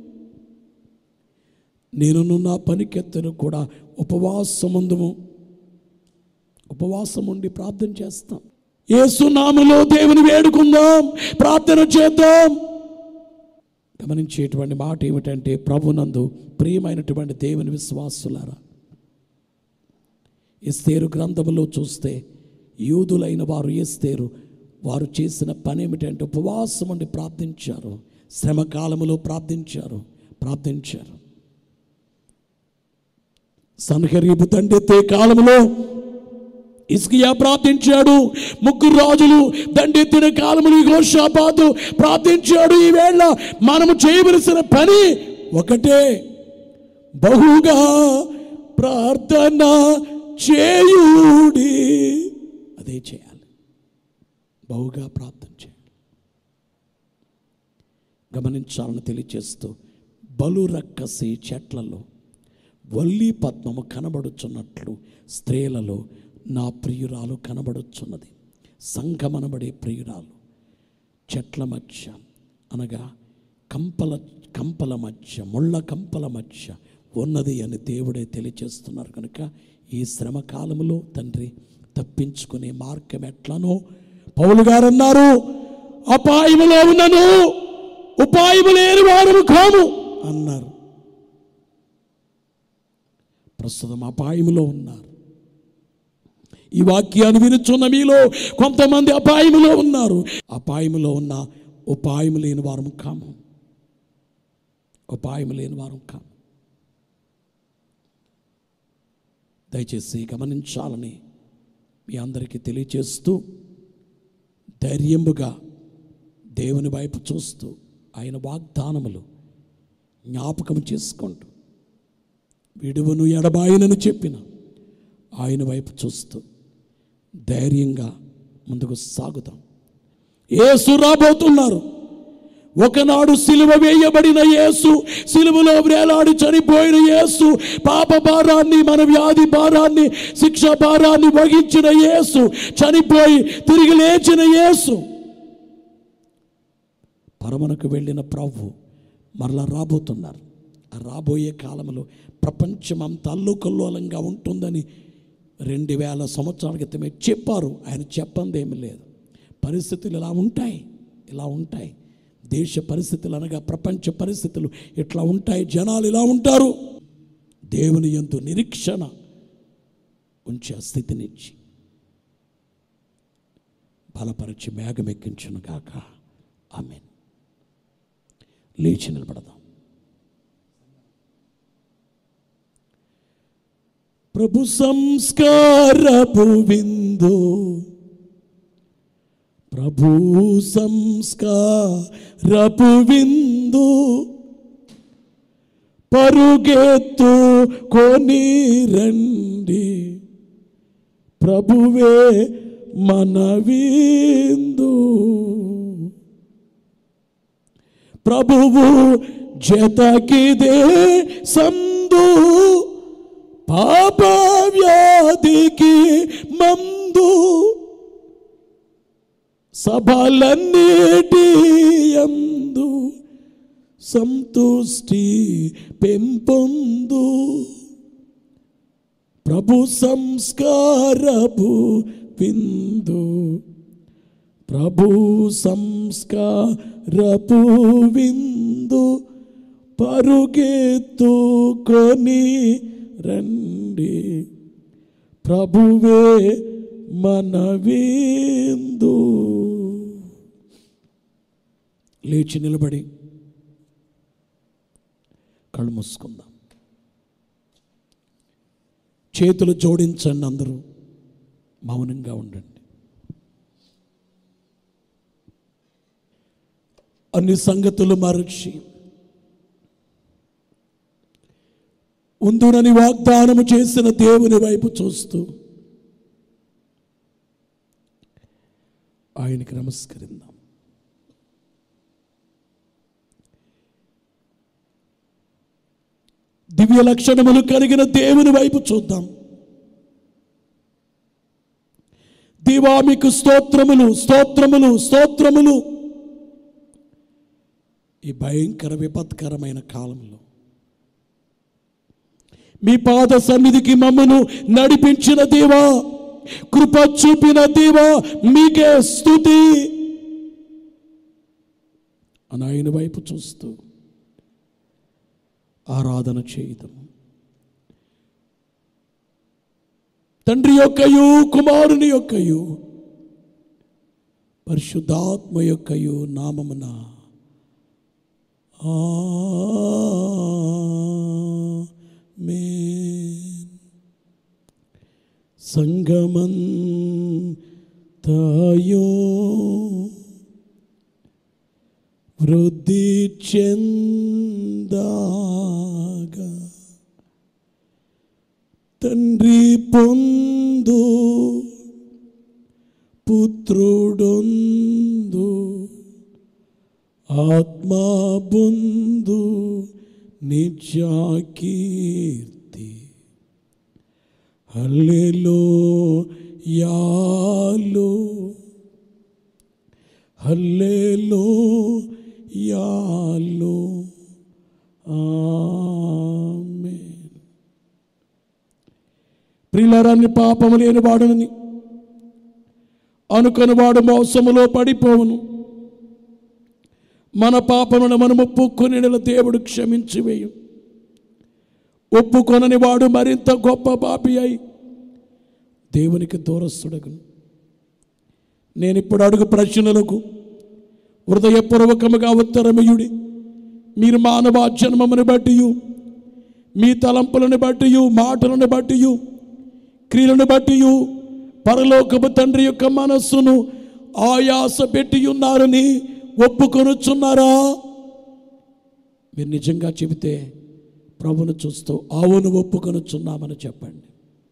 నేను నా పనికెత్తను కూడా ఉపవాసముందుము ఉపవాసం ఉండి ప్రార్థన చేస్తాం ఏసునామలో దేవుని వేడుకుందాం ప్రార్థన చేద్దాం గమనించేటువంటి మాట ఏమిటంటే ప్రభునందు ప్రియమైనటువంటి దేవుని విశ్వాసులారా ఎస్తేరు గ్రంథములో చూస్తే యూదులైన వారు ఎస్తేరు వారు చేసిన పని ఏమిటంటే ఉపవాసం ఉండి ప్రార్థించారు శ్రమ కాలములో ప్రార్థించారు ప్రార్థించారు సన్హరీబు తండెత్తే కాలంలో ఇస్కియా ప్రార్థించాడు ముగ్గురు రాజులు దండెత్తిన కాలములు ఘోషాబాదు ప్రార్థించాడు ఈవేళ మనము చేయవలసిన పని ఒకటే బహుగా ప్రార్థన చేయుడి అదే చేయాలి బహుగా ప్రార్థన చేయాలి గమనించాలని తెలియచేస్తూ బలు రక్కసి చెట్లలో వల్లి పద్మము కనబడుచున్నట్లు స్త్రీలలో నా ప్రియురాలు కనబడుచున్నది సంగమనబడే ప్రియురాలు చెట్ల మధ్య అనగా కంపల కంపల మధ్య ముళ్ళ కంపల మధ్య ఉన్నది అని దేవుడే తెలియచేస్తున్నారు కనుక ఈ శ్రమ కాలంలో తండ్రి తప్పించుకునే మార్గం ఎట్లనో పౌలు గారు అన్నారు అపాయములో ఉన్నను ఉపాయము లేని వారు కాము అన్నారు ప్రస్తుతం అపాయములో ఉన్నారు ఈ వాక్యాన్ని వినుచున్న మీలో కొంతమంది అపాయములో ఉన్నారు అపాయములో ఉన్న ఉపాయము లేని వారం కాము ఉపాయము లేని వారం కాము దయచేసి గమనించాలని మీ అందరికీ తెలియచేస్తూ ధైర్యముగా దేవుని వైపు చూస్తూ ఆయన వాగ్దానములు జ్ఞాపకం చేసుకుంటూ విడువను ఎడబాయనని చెప్పిన ఆయన వైపు చూస్తూ ధైర్యంగా ముందుకు సాగుతాం ఏసు రాబోతున్నారు ఒకనాడు సిలువ వేయబడిన యేసు సిలువలో వేలాడి చనిపోయిన యేసు పాప భారాన్ని మన వ్యాధి భారాన్ని శిక్ష భారాన్ని వహించిన యేసు చనిపోయి తిరిగి లేచిన యేసు పరమనకు వెళ్ళిన ప్రభు మరలా రాబోతున్నారు ఆ రాబోయే కాలంలో ప్రపంచం అంత అల్లుకల్లోలంగా ఉంటుందని రెండు వేల సంవత్సరాల క్రితమే చెప్పారు ఆయన చెప్పందేమీ లేదు పరిస్థితులు ఇలా ఉంటాయి ఇలా ఉంటాయి దేశ పరిస్థితులు అనగా ప్రపంచ పరిస్థితులు ఇట్లా ఉంటాయి జనాలు ఇలా ఉంటారు దేవుని ఎందు నిరీక్షణ ఉంచే స్థితినిచ్చి బలపరిచి మేఘమెక్కించును గాక ఆమెన్ లేచి నిలబడదాం ప్రభు సంస్కారపు విందు ప్రభు సంస్కారపు విందు పరుగెత్తు కొని రండి ప్రభువే మన విందు ప్రభువు జతకిదే సందు పాప వ్యాధికి మందు సభలన్నిటి యందు సంతుష్టి పెంపొందు ప్రభు సంస్కారపు విందు ప్రభు సంస్కారపు విందు పరుగెత్తుకొని రండి ప్రభువే మన విందు లేచి నిలబడి కళ్ళు మూసుకుందాం చేతులు జోడించండి అందరూ మౌనంగా ఉండండి అన్ని సంగతులు మరచి ఉందునని వాగ్దానము చేసిన దేవుని వైపు చూస్తూ ఆయనకి నమస్కరిందాం దివ్య లక్షణములు కలిగిన దేవుని వైపు చూద్దాం దేవా మీకు స్తోత్రములు స్తోత్రములు స్తోత్రములు ఈ భయంకర విపత్కరమైన కాలంలో మీ పాద సన్నిధికి మమ్మను నడిపించిన దేవా కృప చూపిన దేవా మీకే స్థుతి అని ఆయన వైపు చూస్తూ ఆరాధన చేయదము తండ్రి యొక్కయు కుమారుని యొక్కయు పరిశుద్ధాత్మ యొక్కయు నామమున ఆమేన్. సంగమం తాయో వృద్ధి చెందాగా తండ్రి పొందు పుత్రుడొందు ఆత్మా బొందు నిజాకీర్తి హల్లెలో యాలో హల్లెలో యాలో ఆమేన్ ప్రియులారాన్ని పాపము లేని వాడునని అనుకుని వాడు మోసములో పడిపోవును మన పాపమును మనం ఒప్పుకొని దేవుడు క్షమించి వేయు ఒప్పుకొనని వాడు మరింత గొప్ప పాపి అయి దేవునికి దూరస్తుడగును నేను ఇప్పుడు అడుగు ప్రశ్నలకు హృదయపూర్వకముగా ఉత్తరమయుడి మీరు మానవ జన్మమును బట్టి మీ తలంపులను బట్టి మాటలను బట్టి క్రియలను బట్టి పరలోకపు తండ్రి యొక్క మనస్సును ఆయాస పెట్టి ఉన్నారని ఒప్పుకొనుచున్నారా మీరు నిజంగా చెబితే ప్రభును చూస్తూ ఆవును ఒప్పుకొనుచున్నామని చెప్పండి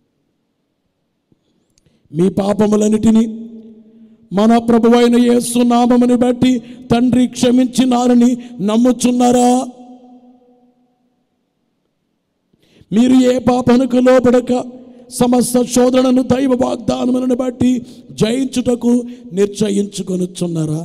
మీ పాపములన్నిటినీ మన ప్రభువైన యేసు నామముని బట్టి తండ్రి క్షమించినారని నమ్ముచున్నారా మీరు ఏ పాపనకు లోపడక సమస్త శోధనను దైవ వాగ్దానములను బట్టి జయించుటకు నిశ్చయించుకొనుచున్నారా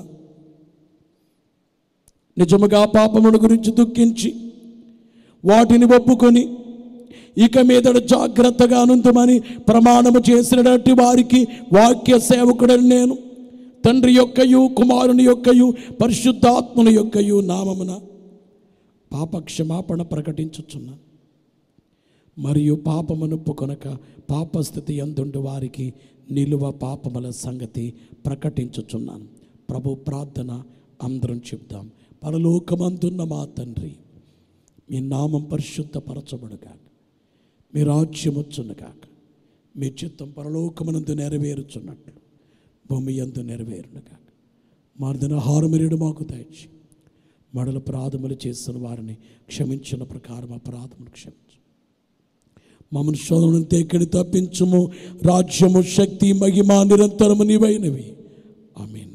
నిజముగా పాపముల గురించి దుఃఖించి వాటిని ఒప్పుకొని ఇక మీదట జాగ్రత్తగా నుందమని ప్రమాణము చేసినటువంటి వారికి వాక్య సేవకుడని నేను తండ్రి యొక్కయు కుమారుని యొక్కయు పరిశుద్ధాత్ముని యొక్కయు నామమున పాప క్షమాపణ ప్రకటించుచున్నాను మరియు పాపమును కొనక పాపస్థితి అందుండు వారికి నిలువ పాపముల సంగతి ప్రకటించుచున్నాను ప్రభు ప్రార్థన అందరం చెప్దాం పరలోకమందున్న మా తండ్రి మీ నామం పరిశుద్ధపరచబడుగాక మీ రాజ్యం వచ్చునుగాక మీ చిత్తం పరలోకమునందు నెరవేరుచున్నట్లు భూమి ఎందు నెరవేరునుగాక మార్దిన హారమిరుడు మాకు దయచి మడల ప్రాధములు చేసిన వారిని క్షమించిన ప్రకారం అపరాధములు క్షమించు మమ్మల్ని శోధన తేకడి తప్పించుము రాజ్యము శక్తి మహిమ నిరంతరము నీవైనవి ఆమీన్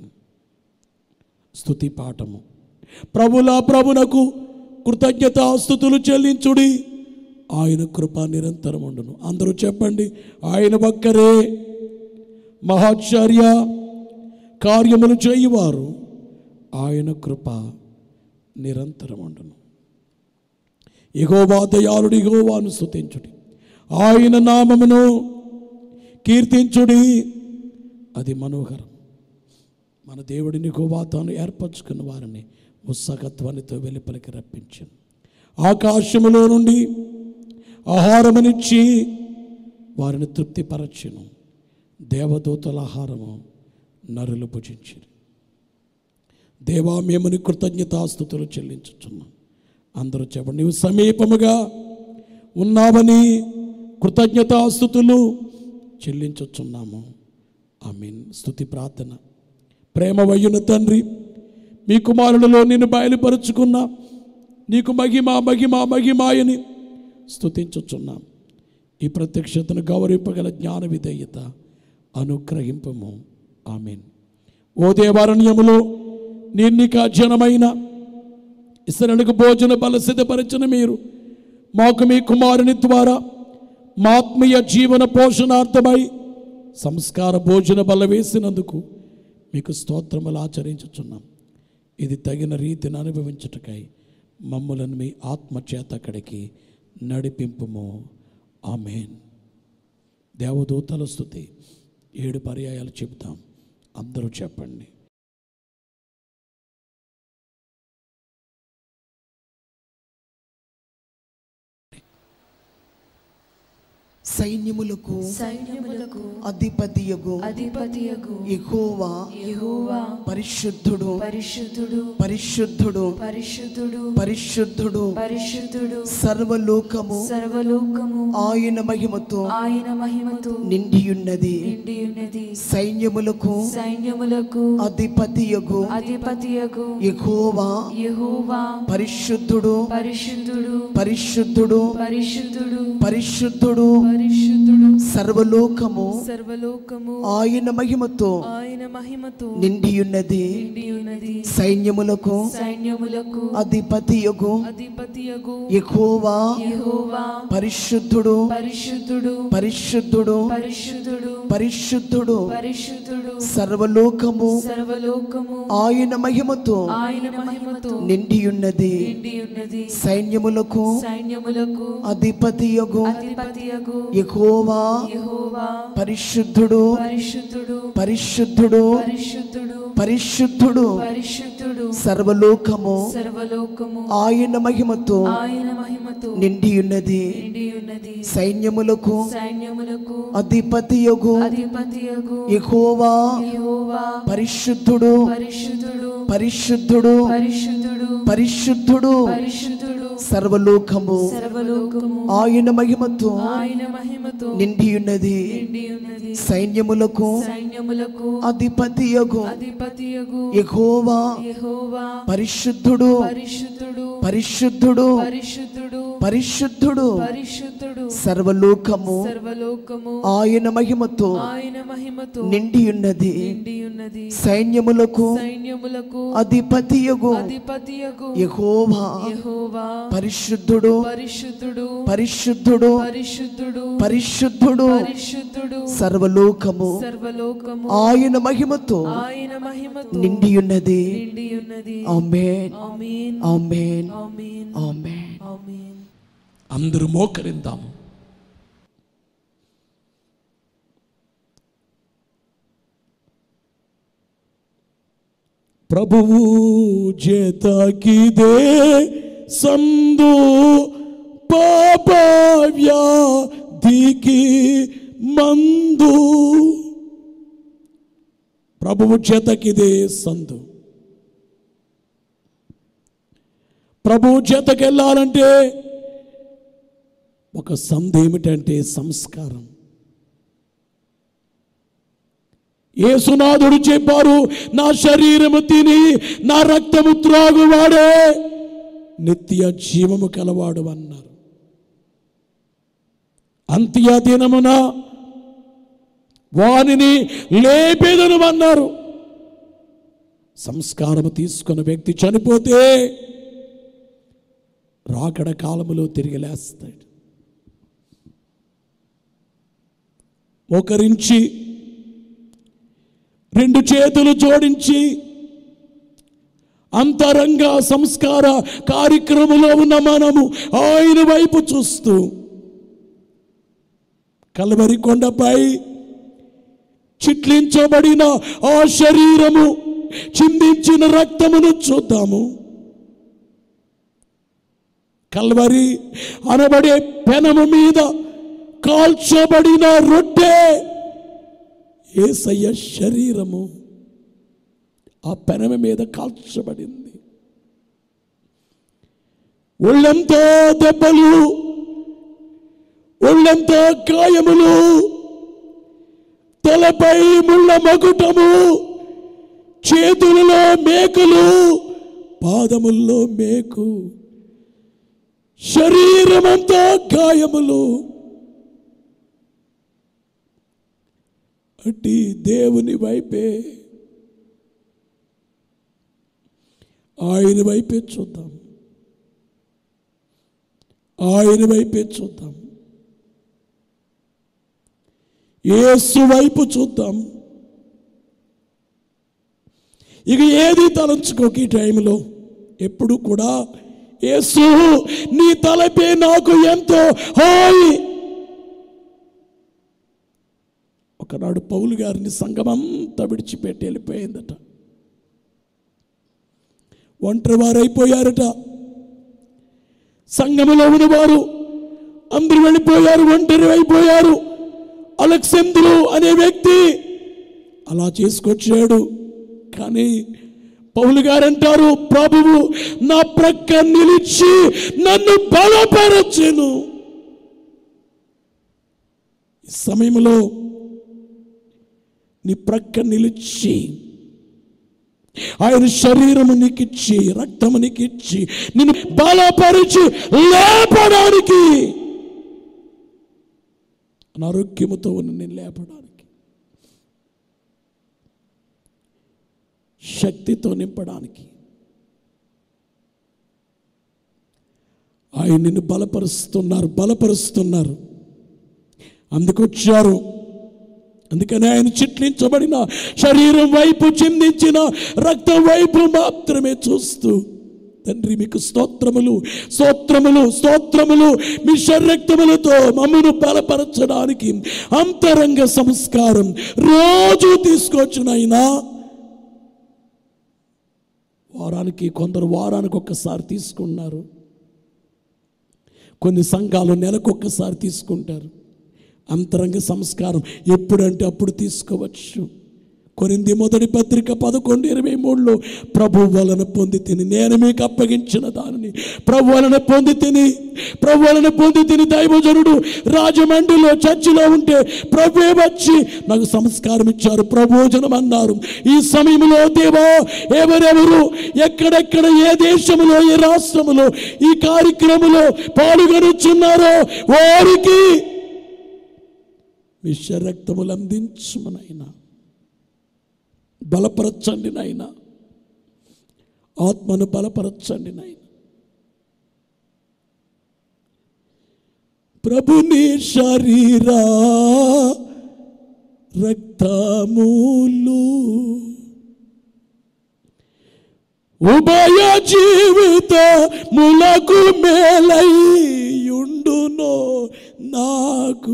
స్తుతి పాఠము ప్రభుల ప్రభునకు కృతజ్ఞతాస్థుతులు చెల్లించుడి ఆయన కృప నిరంతరం ఉండును అందరూ చెప్పండి ఆయన ఒక్కరే మహాచార్య కార్యములు చేయువారు ఆయన కృప నిరంతరం ఉండును ఎగోవా దయాళుడు ఎగోవాను స్తుతించుడి ఆయన నామమును కీర్తించుడి అది మనోహరం మన దేవుడిని గోవా తాను ఏర్పరచుకున్న వారిని ఉత్సాహత్వానితో వెలుపలికి రప్పించాను ఆకాశములో నుండి ఆహారమునిచ్చి వారిని తృప్తిపరచెను దేవదూతల ఆహారము నరులు భుజించిరి దేవా మేముని కృతజ్ఞతాస్థుతులు చెల్లించుచున్నాం అందరూ చెప్పండి నీవు సమీపముగా ఉన్నావని కృతజ్ఞతాస్థుతులు చెల్లించుచున్నాము ఐ మీన్ స్థుతి ప్రార్థన ప్రేమ వయ్యున తండ్రి మీ కుమారులలో నిన్ను బయలుపరుచుకున్న నీకు మహిమ మహిమ మహిమాయని స్థుతించుచున్నాం ఈ ప్రత్యక్షతను గౌరవింపగల జ్ఞాన విధేయత అనుగ్రహింపము ఆమెన్ ఓ దేవారణ్యములో నిర్ణిక జనమైన ఇసరులకు భోజన బల సిద్ధపరిచిన మీరు మాకు మీ కుమారుని ద్వారా మా ఆత్మీయ జీవన పోషణార్థమై సంస్కార భోజన బల వేసినందుకు మీకు స్తోత్రములు ఆచరించుచున్నాం ఇది తగిన రీతిని అనుభవించుటకై మమ్ములను మీ ఆత్మ చేత అక్కడికి నడిపింపుము ఆమెన్ దేవదూతల స్థుతి ఏడు పర్యాయాలు చెప్తాం అందరూ చెప్పండి సైన్యములకు సైన్యములకు అధిపతియగు అధిపతియగు యెహోవా యెహోవా పరిశుద్ధుడు పరిశుద్ధుడు పరిశుద్ధుడు పరిశుద్ధుడు పరిశుద్ధుడు పరిశుద్ధుడు సర్వలోకము సర్వలోకము ఆయన మహిమతో ఆయన మహిమతో నిండియున్నది నిండి ఉన్నది సైన్యములకు సైన్యములకు అధిపతియగు అధిపతియగు యెహోవా యెహోవా పరిశుద్ధుడు పరిశుద్ధుడు పరిశుద్ధుడు పరిశుద్ధుడు పరిశుద్ధుడు పరిశుద్ధుడు సర్వలోకము సర్వలోకము ఆయన మహిమతో ఆయన మహిమతో నిండియున్నది నిండి ఉన్నది సైన్యములకు సైన్యములకు అధిపతియగు అధిపతియగు యెహోవా యెహోవా పరిశుద్ధుడు పరిశుద్ధుడు పరిశుద్ధుడు పరిశుద్ధుడు పరిశుద్ధుడు పరిశుద్ధుడు సర్వలోకము సర్వలోకము ఆయన మహిమతో ఆయన మహిమతో నిండియున్నది నిండి ఉన్నది సైన్యములకు సైన్యములకు అధిపతియగు అధిపతియగు యెహోవా యెహోవా పరిశుద్ధుడు పరిశుద్ధుడు పరిశుద్ధుడు పరిశుద్ధుడు పరిశుద్ధుడు పరిశుద్ధుడు సర్వలోకము సర్వలోకము ఆయన మహిమతో ఆయన మహిమతో నిండియున్నది నిండి ఉన్నది సైన్యములకు సైన్యములకు అధిపతియగు అధిపతియగు యెహోవా యెహోవా పరిశుద్ధుడు పరిశుద్ధుడు పరిశుద్ధుడు పరిశుద్ధుడు పరిశుద్ధుడు పరిశుద్ధుడు సర్వలోకము సర్వలోకము ఆయన మహిమతో ఆయన మహిమతో నిండియున్నది నిండి ఉన్నది సైన్యములకు సైన్యములకు అధిపతియగు అధిపతియగు యెహోవా యెహోవా పరిశుద్ధుడు పరిశుద్ధుడు పరిశుద్ధుడు పరిశుద్ధుడు పరిశుద్ధుడు పరిశుద్ధుడు సర్వలోకము సర్వలోకము ఆయన మహిమతో ఆయన మహిమతో నిండియున్నది నిండి ఉన్నది సైన్యములకు సైన్యములకు అధిపతియగు అధిపతియగు యెహోవా యెహోవా పరిశుద్ధుడు పరిశుద్ధుడు పరిశుద్ధుడు పరిశుద్ధుడు పరిశుద్ధుడు పరిశుద్ధుడు సర్వలోకము సర్వలోకము ఆయన మహిమతో ఆయన మహిమతో నిండియున్నది నిండి ఉన్నది ఆమేన్ ఆమేన్ ఆమేన్ ఆమేన్ ఆమేన్ ఆమేన్ అందరూ మోకరిందాము ప్రభువు చేతకిదే సందు పాప వ్యాధికి మందు ప్రభువు చేతకిదే సందు ప్రభువు చేతకి వెళ్ళాలంటే ఒక సంధి ఏమిటంటే సంస్కారం యేసునాథుడు చెప్పారు నా శరీరము తిని నా రక్తము త్రాగువాడే నిత్య జీవము కలవాడు అన్నారు అంత్య దినమున వానిని లేపేదను అన్నారు సంస్కారము తీసుకున్న వ్యక్తి చనిపోతే రాకడ కాలములో తిరిగి లేస్తాడు మోకరించి రెండు చేతులు జోడించి అంతరంగ సంస్కార కార్యక్రమంలో ఉన్న మనము ఆయన వైపు చూస్తూ కలవరి కొండపై చిట్లించబడిన ఆ శరీరము చిందించిన రక్తమును చూద్దాము కల్వరి అనబడే పెనము మీద కాల్చబడిన రొట్టె ఏసయ్య శరీరము ఆ పెనమ మీద కాల్చబడింది ఒళ్ళంతా దెబ్బలు ఒళ్ళంతా గాయములు తలపై ముళ్ళ మకుటము చేతులలో మేకులు పాదముల్లో మేకు శరీరమంతా గాయములు అట్టి దేవుని వైపే ఆయన వైపే చూద్దాం ఆయన వైపే చూద్దాం యేసు వైపు చూద్దాం ఇక ఏది తలంచుకోక ఈ టైంలో ఎప్పుడు కూడా యేసు నీ తలపే నాకు ఎంతో హాయి ఒకనాడు పౌలు గారిని సంఘమంతా విడిచిపెట్టి వెళ్ళిపోయిందట ఒంటరి వారైపోయారట సంఘములో ఉన్నవారు అందరూ వెళ్ళిపోయారు ఒంటరి అయిపోయారు అలెక్సంద్రు అనే వ్యక్తి అలా చేసుకొచ్చాడు కానీ పౌలు గారు అంటారు ప్రభువు నా ప్రక్క నిలిచి నన్ను బలపరచెను ఈ సమయంలో నీ ప్రక్క నిలిచి ఆయన శరీరము నీకిచ్చి రక్తము నీకిచ్చి నిన్ను బలపరిచి లేపడానికి అనారోగ్యముతో ఉన్న నేను లేపడానికి శక్తితో నింపడానికి ఆయన నిన్ను బలపరుస్తున్నారు బలపరుస్తున్నారు అందుకొచ్చారు అందుకని ఆయన చిట్లించబడిన శరీరం వైపు చిందించిన రక్తం వైపు మాత్రమే చూస్తూ తండ్రి మీకు స్తోత్రములు స్తోత్రములు స్తోత్రములు మీ శరీరక్తములతో మమ్మను బలపరచడానికి అంతరంగ సంస్కారం రోజు తీసుకొచ్చినైనా వారానికి కొందరు వారానికి ఒక్కసారి తీసుకున్నారు కొన్ని సంఘాలు నెలకొక్కసారి తీసుకుంటారు అంతరంగ సంస్కారం ఎప్పుడంటే అప్పుడు తీసుకోవచ్చు కొరింది మొదటి పత్రిక పదకొండు ఇరవై మూడులో ప్రభు వలన పొంది తిని నేను మీకు అప్పగించిన దానిని ప్రభు వలన పొంది తిని ప్రభు వలన పొంది తిని దైవజనుడు రాజమండ్రిలో చర్చిలో ఉంటే ప్రభువే వచ్చి నాకు సంస్కారం ఇచ్చారు ప్రభోజనం అన్నారు ఈ సమయంలో దేవా ఎవరెవరు ఎక్కడెక్కడ ఏ దేశములో ఏ రాష్ట్రములో ఈ కార్యక్రమంలో పాల్గొనుచున్నారో వారికి విష రక్తములు అందించుమనైనా బలపరచండి నాయన ఆత్మను బలపరచండి నాయన ప్రభుని శరీరా రక్తములు ఉభయ జీవిత ములకు మేలయ్యుండునో నాకు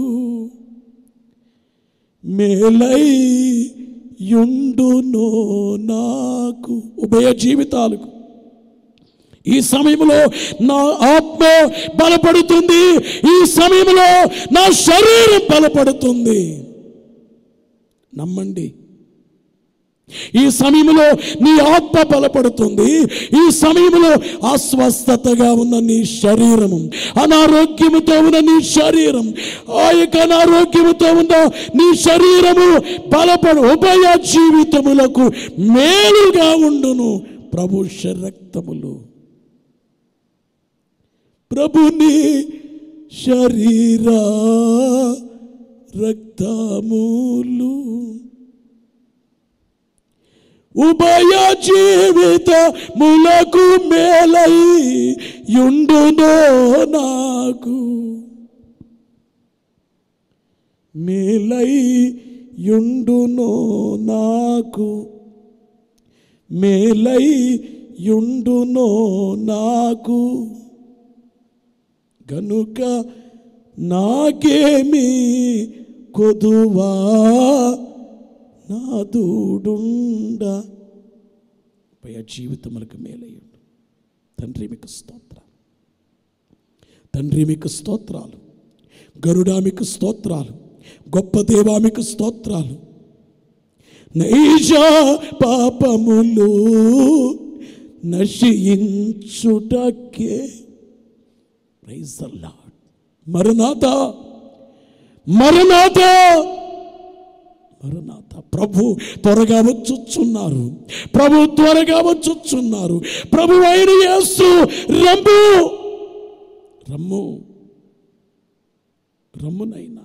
మేలై యుండునో నాకు ఉభయ జీవితాలకు ఈ సమయంలో నా ఆత్మ బలపడుతుంది ఈ సమయంలో నా శరీరం బలపడుతుంది నమ్మండి ఈ సమయంలో నీ ఆత్మ బలపడుతుంది ఈ సమయంలో అస్వస్థతగా ఉన్న నీ శరీరము అనారోగ్యముతో ఉన్న నీ శరీరం ఆ యొక్క అనారోగ్యముతో ఉన్న నీ శరీరము బలపడు ఉభయ జీవితములకు మేలుగా ఉండును ప్రభు శరక్తములు ప్రభుని శరీరా రక్తములు ఉభయ జీవిత ములకు మేలై యుండునో నాకు మేలై యుండునో నాకు మేలై యుండునో నాకు గనుక నాకేమి కొదువా నాదుడుండ పయ జీవితములకు మేలయ్యుండు తండ్రి మీకు స్తోత్రాలు తండ్రి మీకు స్తోత్రాలు గరుడా మీకు స్తోత్రాలు గొప్ప దేవా మీకు స్తోత్రాలు నైజ పాపములు నశించుటకే ప్రైజ్ ద లార్డ్ మరణాత మరణాత మరణాత ప్రభు త్వరగా వచ్చుచున్నారు ప్రభు త్వరగా వచ్చుచున్నారు ప్రభు అయిన యేసు రమ్ము రమ్ము రమ్మునైనా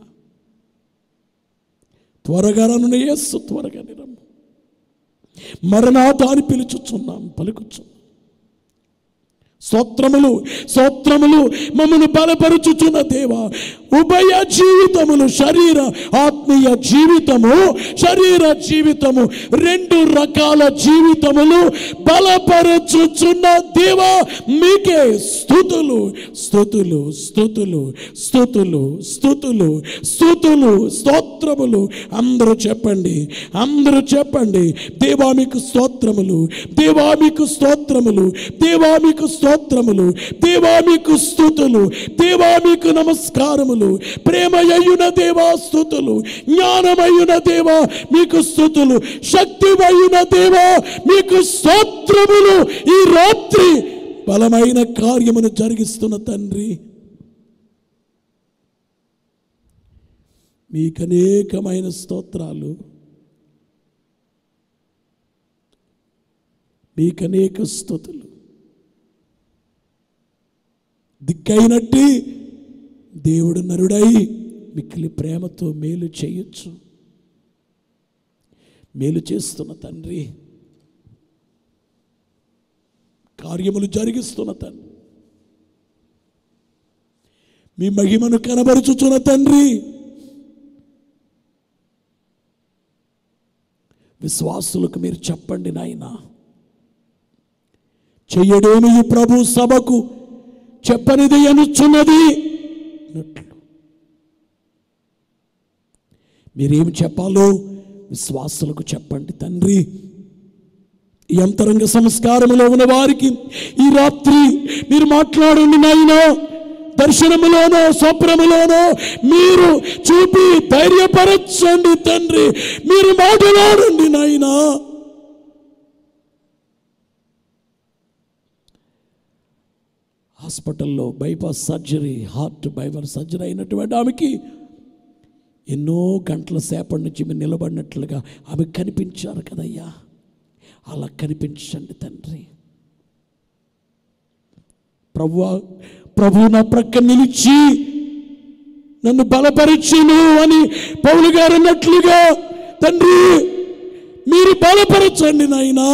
త్వరగా రను యేసు త్వరగానే రమ్ము మరణాత అని పిలుచుచున్నాం పలుకుచున్నాం స్తోత్రములు స్తోత్రములు మమ్మను బలపరుచుచున్న దేవ ఉభయ జీవితములు శరీర ఆత్మీయ జీవితము శరీర జీవితము రెండు రకాల జీవితములు బలపరచుచున్న దేవ మీకే స్థుతులు స్థుతులు స్థుతులు స్థుతులు స్థుతులు స్థుతులు స్తోత్రములు అందరూ చెప్పండి అందరూ చెప్పండి దేవా మీకు స్తోత్రములు దేవా మీకు స్తోత్రములు దేవా మీకు స్తోత్రములు దేవా మీకు స్థుతులు దేవా మీకు నమస్కారములు ప్రేమయ్యున దేవా స్థుతులు జ్ఞానమయ్యున దేవా మీకు స్థుతులు శక్తిమయ్యున దేవా మీకు స్తోత్రములు ఈ రాత్రి బలమైన కార్యమును జరిగిస్తున్న తండ్రి మీకు అనేకమైన స్తోత్రాలు మీకు అనేక స్థుతులు దిక్కైనట్టి దేవుడు నరుడై మిక్కిలి ప్రేమతో మేలు చేయొచ్చు మేలు చేస్తున్న తండ్రి కార్యములు జరిగిస్తున్న తండ్రి మీ మహిమను కనబరుచుచున్న తండ్రి విశ్వాసులకు మీరు చెప్పండి నాయనా చెయ్యడేమి ఈ ప్రభు సభకు చెప్పనిది అనుచున్నది అన్నట్లు మీరేం చెప్పాలో విశ్వాసులకు చెప్పండి తండ్రి ఈ అంతరంగ సంస్కారములో ఉన్న వారికి ఈ రాత్రి మీరు మాట్లాడండి నాయనా దర్శనములోనో స్వప్నములోనో మీరు చూపి ధైర్యపరచండి తండ్రి మీరు మాట్లాడండి నాయనా హాస్పిటల్లో bypass surgery heart bypass surgery అయినటువంటి ఆమెకి ఎన్నో గంటల సేపటి నుంచి మీరు నిలబడినట్లుగా ఆమె కనిపించారు కదయ్యా అలా కనిపించండి తండ్రి ప్రభు ప్రభు నా ప్రక్క నిలిచి నన్ను బలపరిచును అని పౌలు గారు అన్నట్లుగా తండ్రి మీరు బలపరచండి నాయనా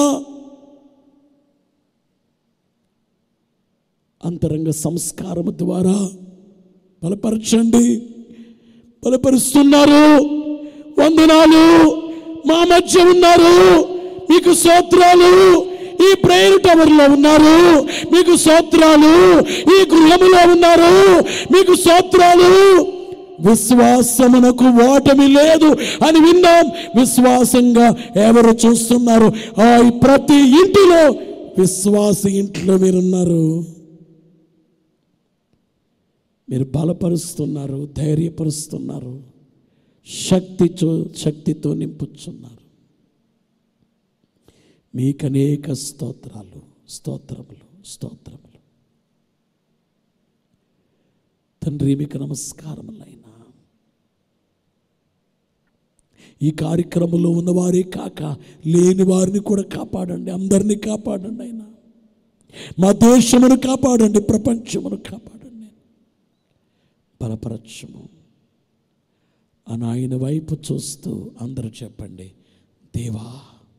అంతరంగ సంస్కారము ద్వారా బలపరచండి బలపరుస్తున్నారు వందనాలు మా మధ్య ఉన్నారు మీకు స్తోత్రాలు ఈ ప్రేయర్ టవర్లో ఉన్నారు మీకు స్తోత్రాలు ఈ గృహములో ఉన్నారు మీకు స్తోత్రాలు విశ్వాసమునకు ఓటమి లేదు అని విన్నాం విశ్వాసంగా ఎవరు చూస్తున్నారు ఆ ప్రతి ఇంటిలో విశ్వాస ఇంట్లో మీరున్నారు మీరు బలపరుస్తున్నారు ధైర్యపరుస్తున్నారు శక్తితో శక్తితో నింపుచున్నారు మీకు అనేక స్తోత్రాలు స్తోత్రములు స్తోత్రములు తండ్రి మీకు నమస్కారములైనా ఈ కార్యక్రమంలో ఉన్నవారే కాక లేని వారిని కూడా కాపాడండి అందరినీ కాపాడండి అయినా మా దేశమును కాపాడండి ప్రపంచమును కాపాడండి బలపరచము అని ఆయన వైపు చూస్తూ అందరూ చెప్పండి దేవా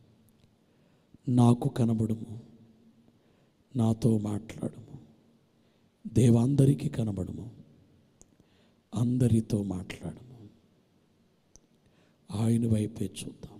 నాకు కనబడుము నాతో మాట్లాడము దేవా అందరికీ కనబడుము అందరితో మాట్లాడము ఆయన వైపే చూద్దాం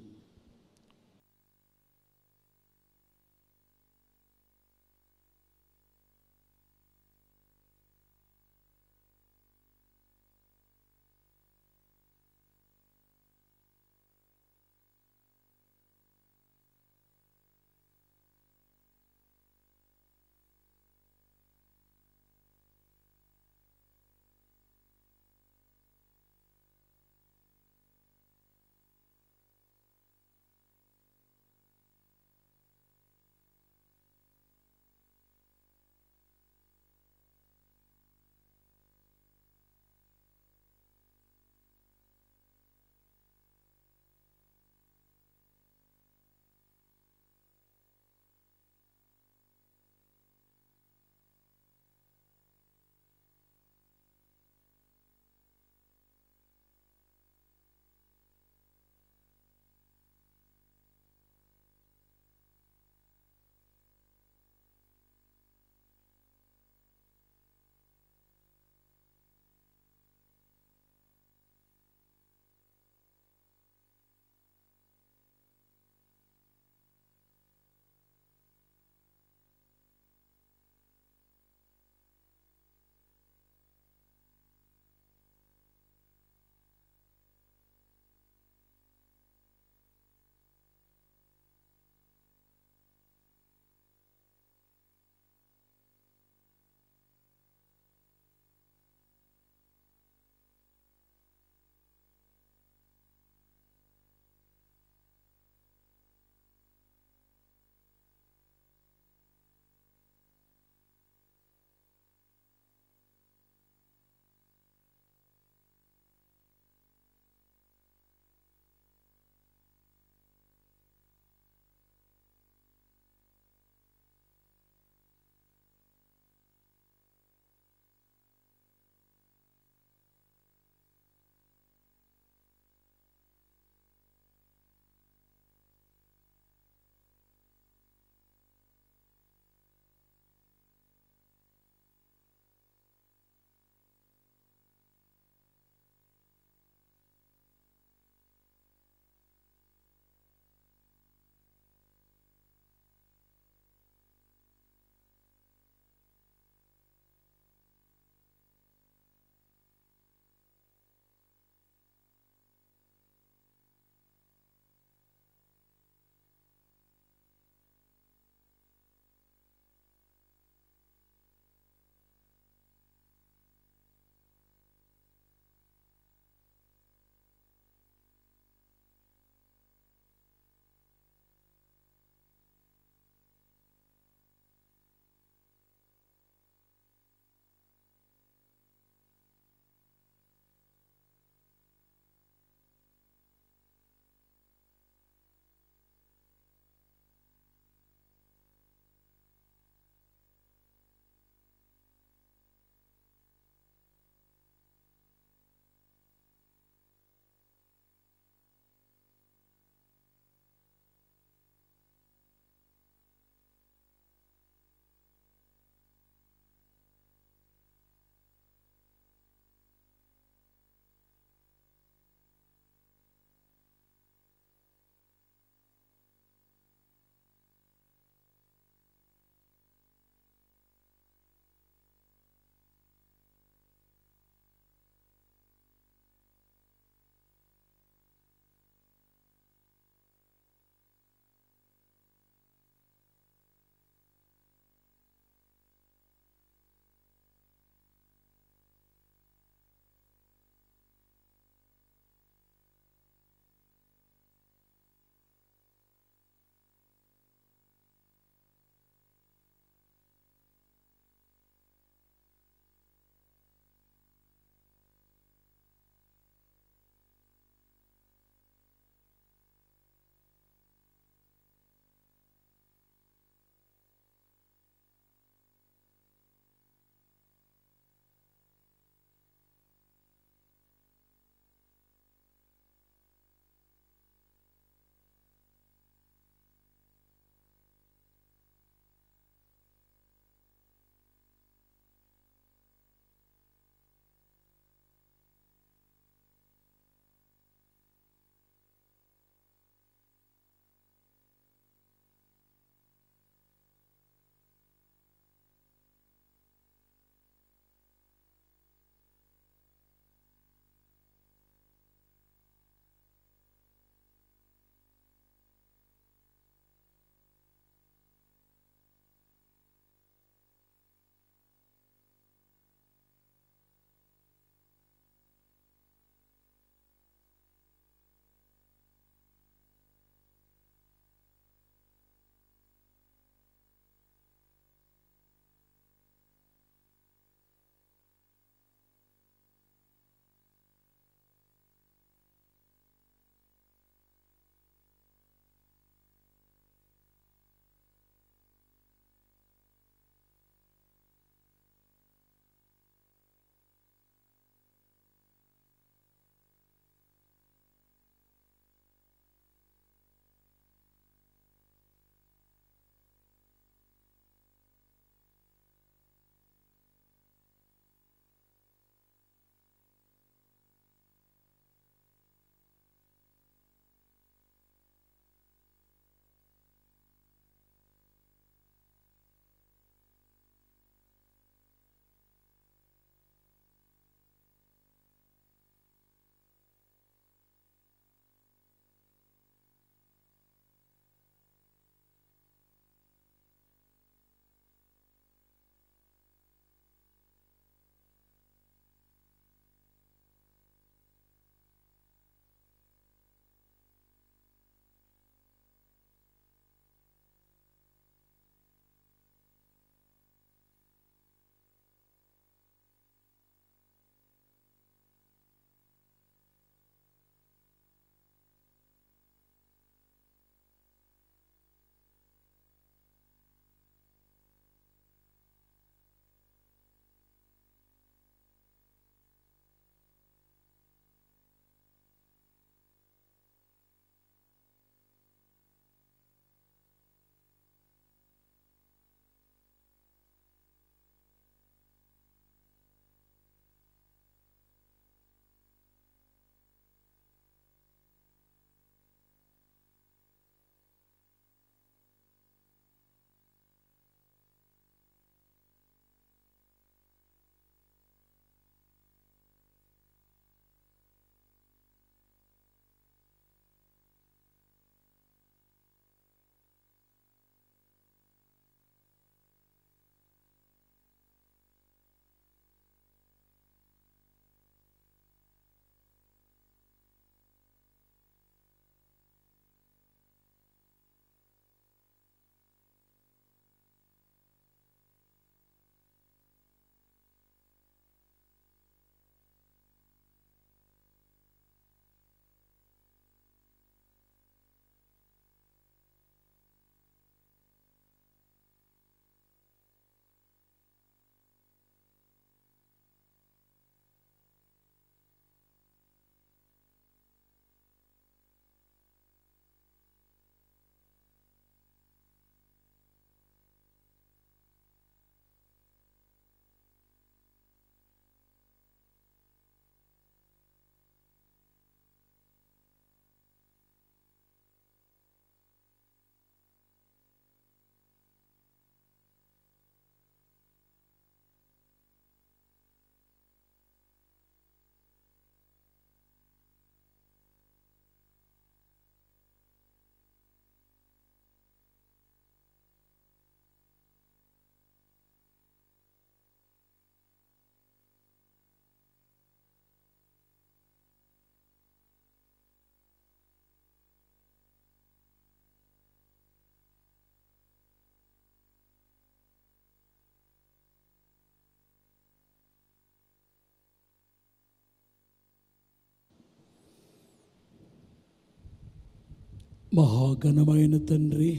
మహాఘనమైన తండ్రి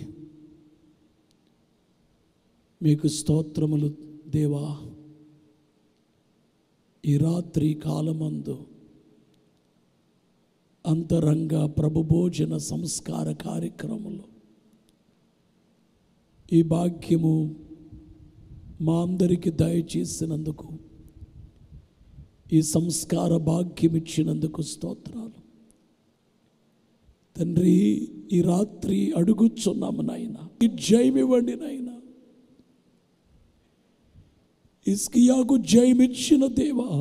మీకు స్తోత్రములు దేవా ఈ రాత్రి కాలమందు అంతరంగ ప్రభుభోజన సంస్కార కార్యక్రమంలో ఈ భాగ్యము మా అందరికి దయచేసినందుకు ఈ సంస్కార భాగ్యం ఇచ్చినందుకు స్తోత్రాలు తండ్రి ఈ రాత్రి అడుగుచున్నాము నాయన ఈ జయమివ్వండి నాయన ఇస్కియాకు జయమిచ్చిన దేవా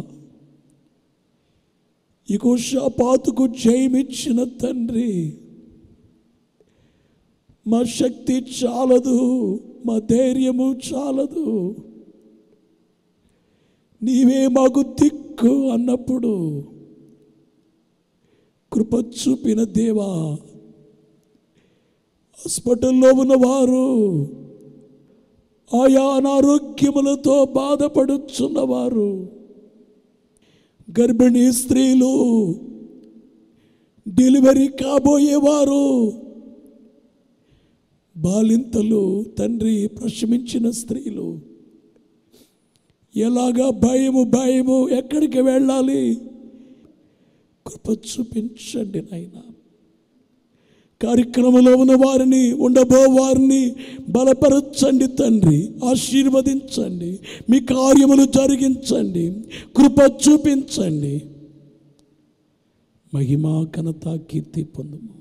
ఇకో షాపాతుకు జయమిచ్చిన తండ్రి మా శక్తి చాలదు మా ధైర్యము చాలదు నీవే మాకు దిక్కు అన్నప్పుడు కృప చూపిన దేవా హాస్పిటల్లో ఉన్నవారు ఆయా అనారోగ్యములతో బాధపడుచున్నవారు గర్భిణీ స్త్రీలు డెలివరీ కాబోయేవారు బాలింతలు తండ్రి ప్రశ్మించిన స్త్రీలు ఎలాగా భయము భయము ఎక్కడికి వెళ్ళాలి కృప చూపించండి నాయనా కార్యక్రమంలో ఉన్న వారిని ఉండబో వారిని బలపరచండి తండ్రి ఆశీర్వదించండి మీ కార్యములు జరిగించండి కృప చూపించండి మహిమా ఘనత కీర్తి పొందుము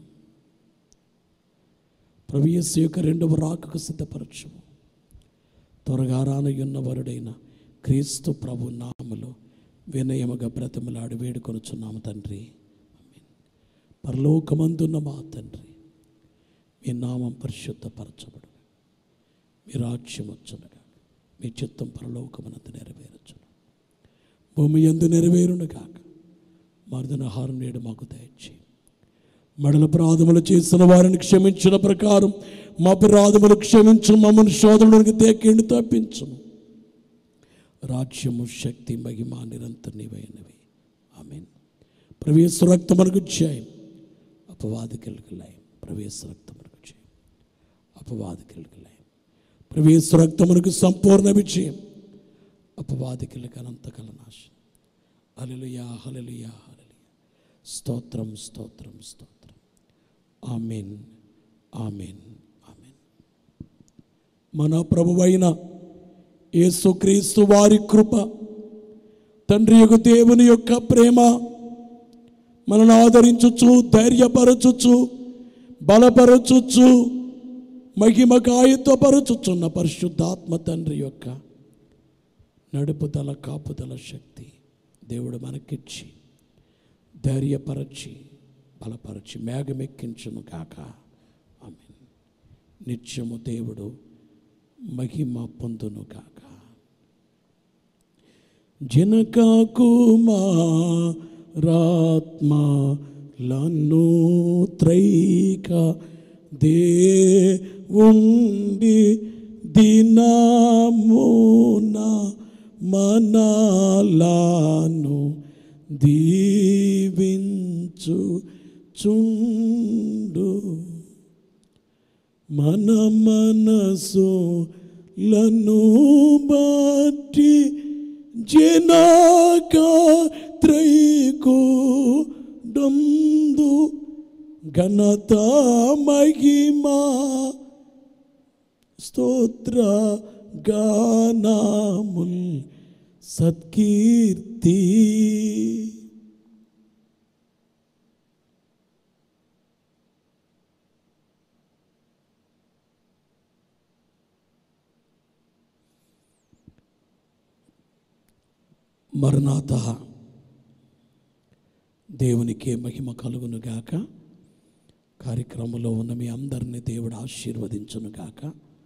ప్రవేశ యొక్క రెండవ రాకకు సిద్ధపరచము త్వరగా రానయ్యున్న వరుడైన క్రీస్తు ప్రభు నామములో వినయముగా బ్రతములాడి వేడుకొనుచున్నాము తండ్రి ఆమేన్. పరలోకమందున్న మా తండ్రి మీ నామం పరిశుద్ధపరచబడు మీ రాజ్యం వచ్చునగా మీ చిత్తం పరలోకమనందు నెరవేరచును భూమి ఎందు నెరవేరును కాక మరుదన ఆహారం నేడు మాకు దయచేయి మడల అపరాధములు చేసిన వారిని క్షమించిన ప్రకారం మా అపరాధములు క్షమించు మమ్మల్ని శోధనలోనికి దేకేండి తప్పించుము రాజ్యము శక్తి మహిమ నిరంతర నీవైనవి ఆమెన్ ప్రవేశ రక్తమునకు జయం అపవాదికలకు లయం ప్రవేశ రక్తమునకు జయం అపవాదికలకు లయం ప్రవేశ రక్తమునకు సంపూర్ణ విజయం అపవాదికలకు అనంతకల నాశనం హల్లెలూయా హల్లెలూయా హల్లెలూయా స్తోత్రం స్తోత్రం స్తోత్రం ఆమెన్ ఆమెన్ ఆమెన్ మన ప్రభువైన యేసుక్రీస్తు వారి కృప తండ్రి యొక్క దేవుని యొక్క ప్రేమ మనల్ని ఆదరించుచు ధైర్యపరచుచు బలపరచుచు మహిమ కాయుతపరచుచున్న పరిశుద్ధాత్మ తండ్రి యొక్క నడుపుదల కాపుదల శక్తి దేవుడు మనకిచ్చి ధైర్యపరచి బలపరచి మేఘమెక్కించును కాక ఆమె నిత్యము దేవుడు మహిమ పొందును కాక జనకాకుమారాత్మ లన్ను త్రైక దేవుండి దినమున మనాలను దీవించు చుండు మన మనసులను బట్టి జనాక త్రైకోడందు ఘనత మహిమా స్తోత్ర గానాముల్ సత్కీర్తి మరణాత దేవునికే మహిమ కలుగునుగాక కార్యక్రమంలో ఉన్న మీ అందరినీ దేవుడు ఆశీర్వదించునుగాక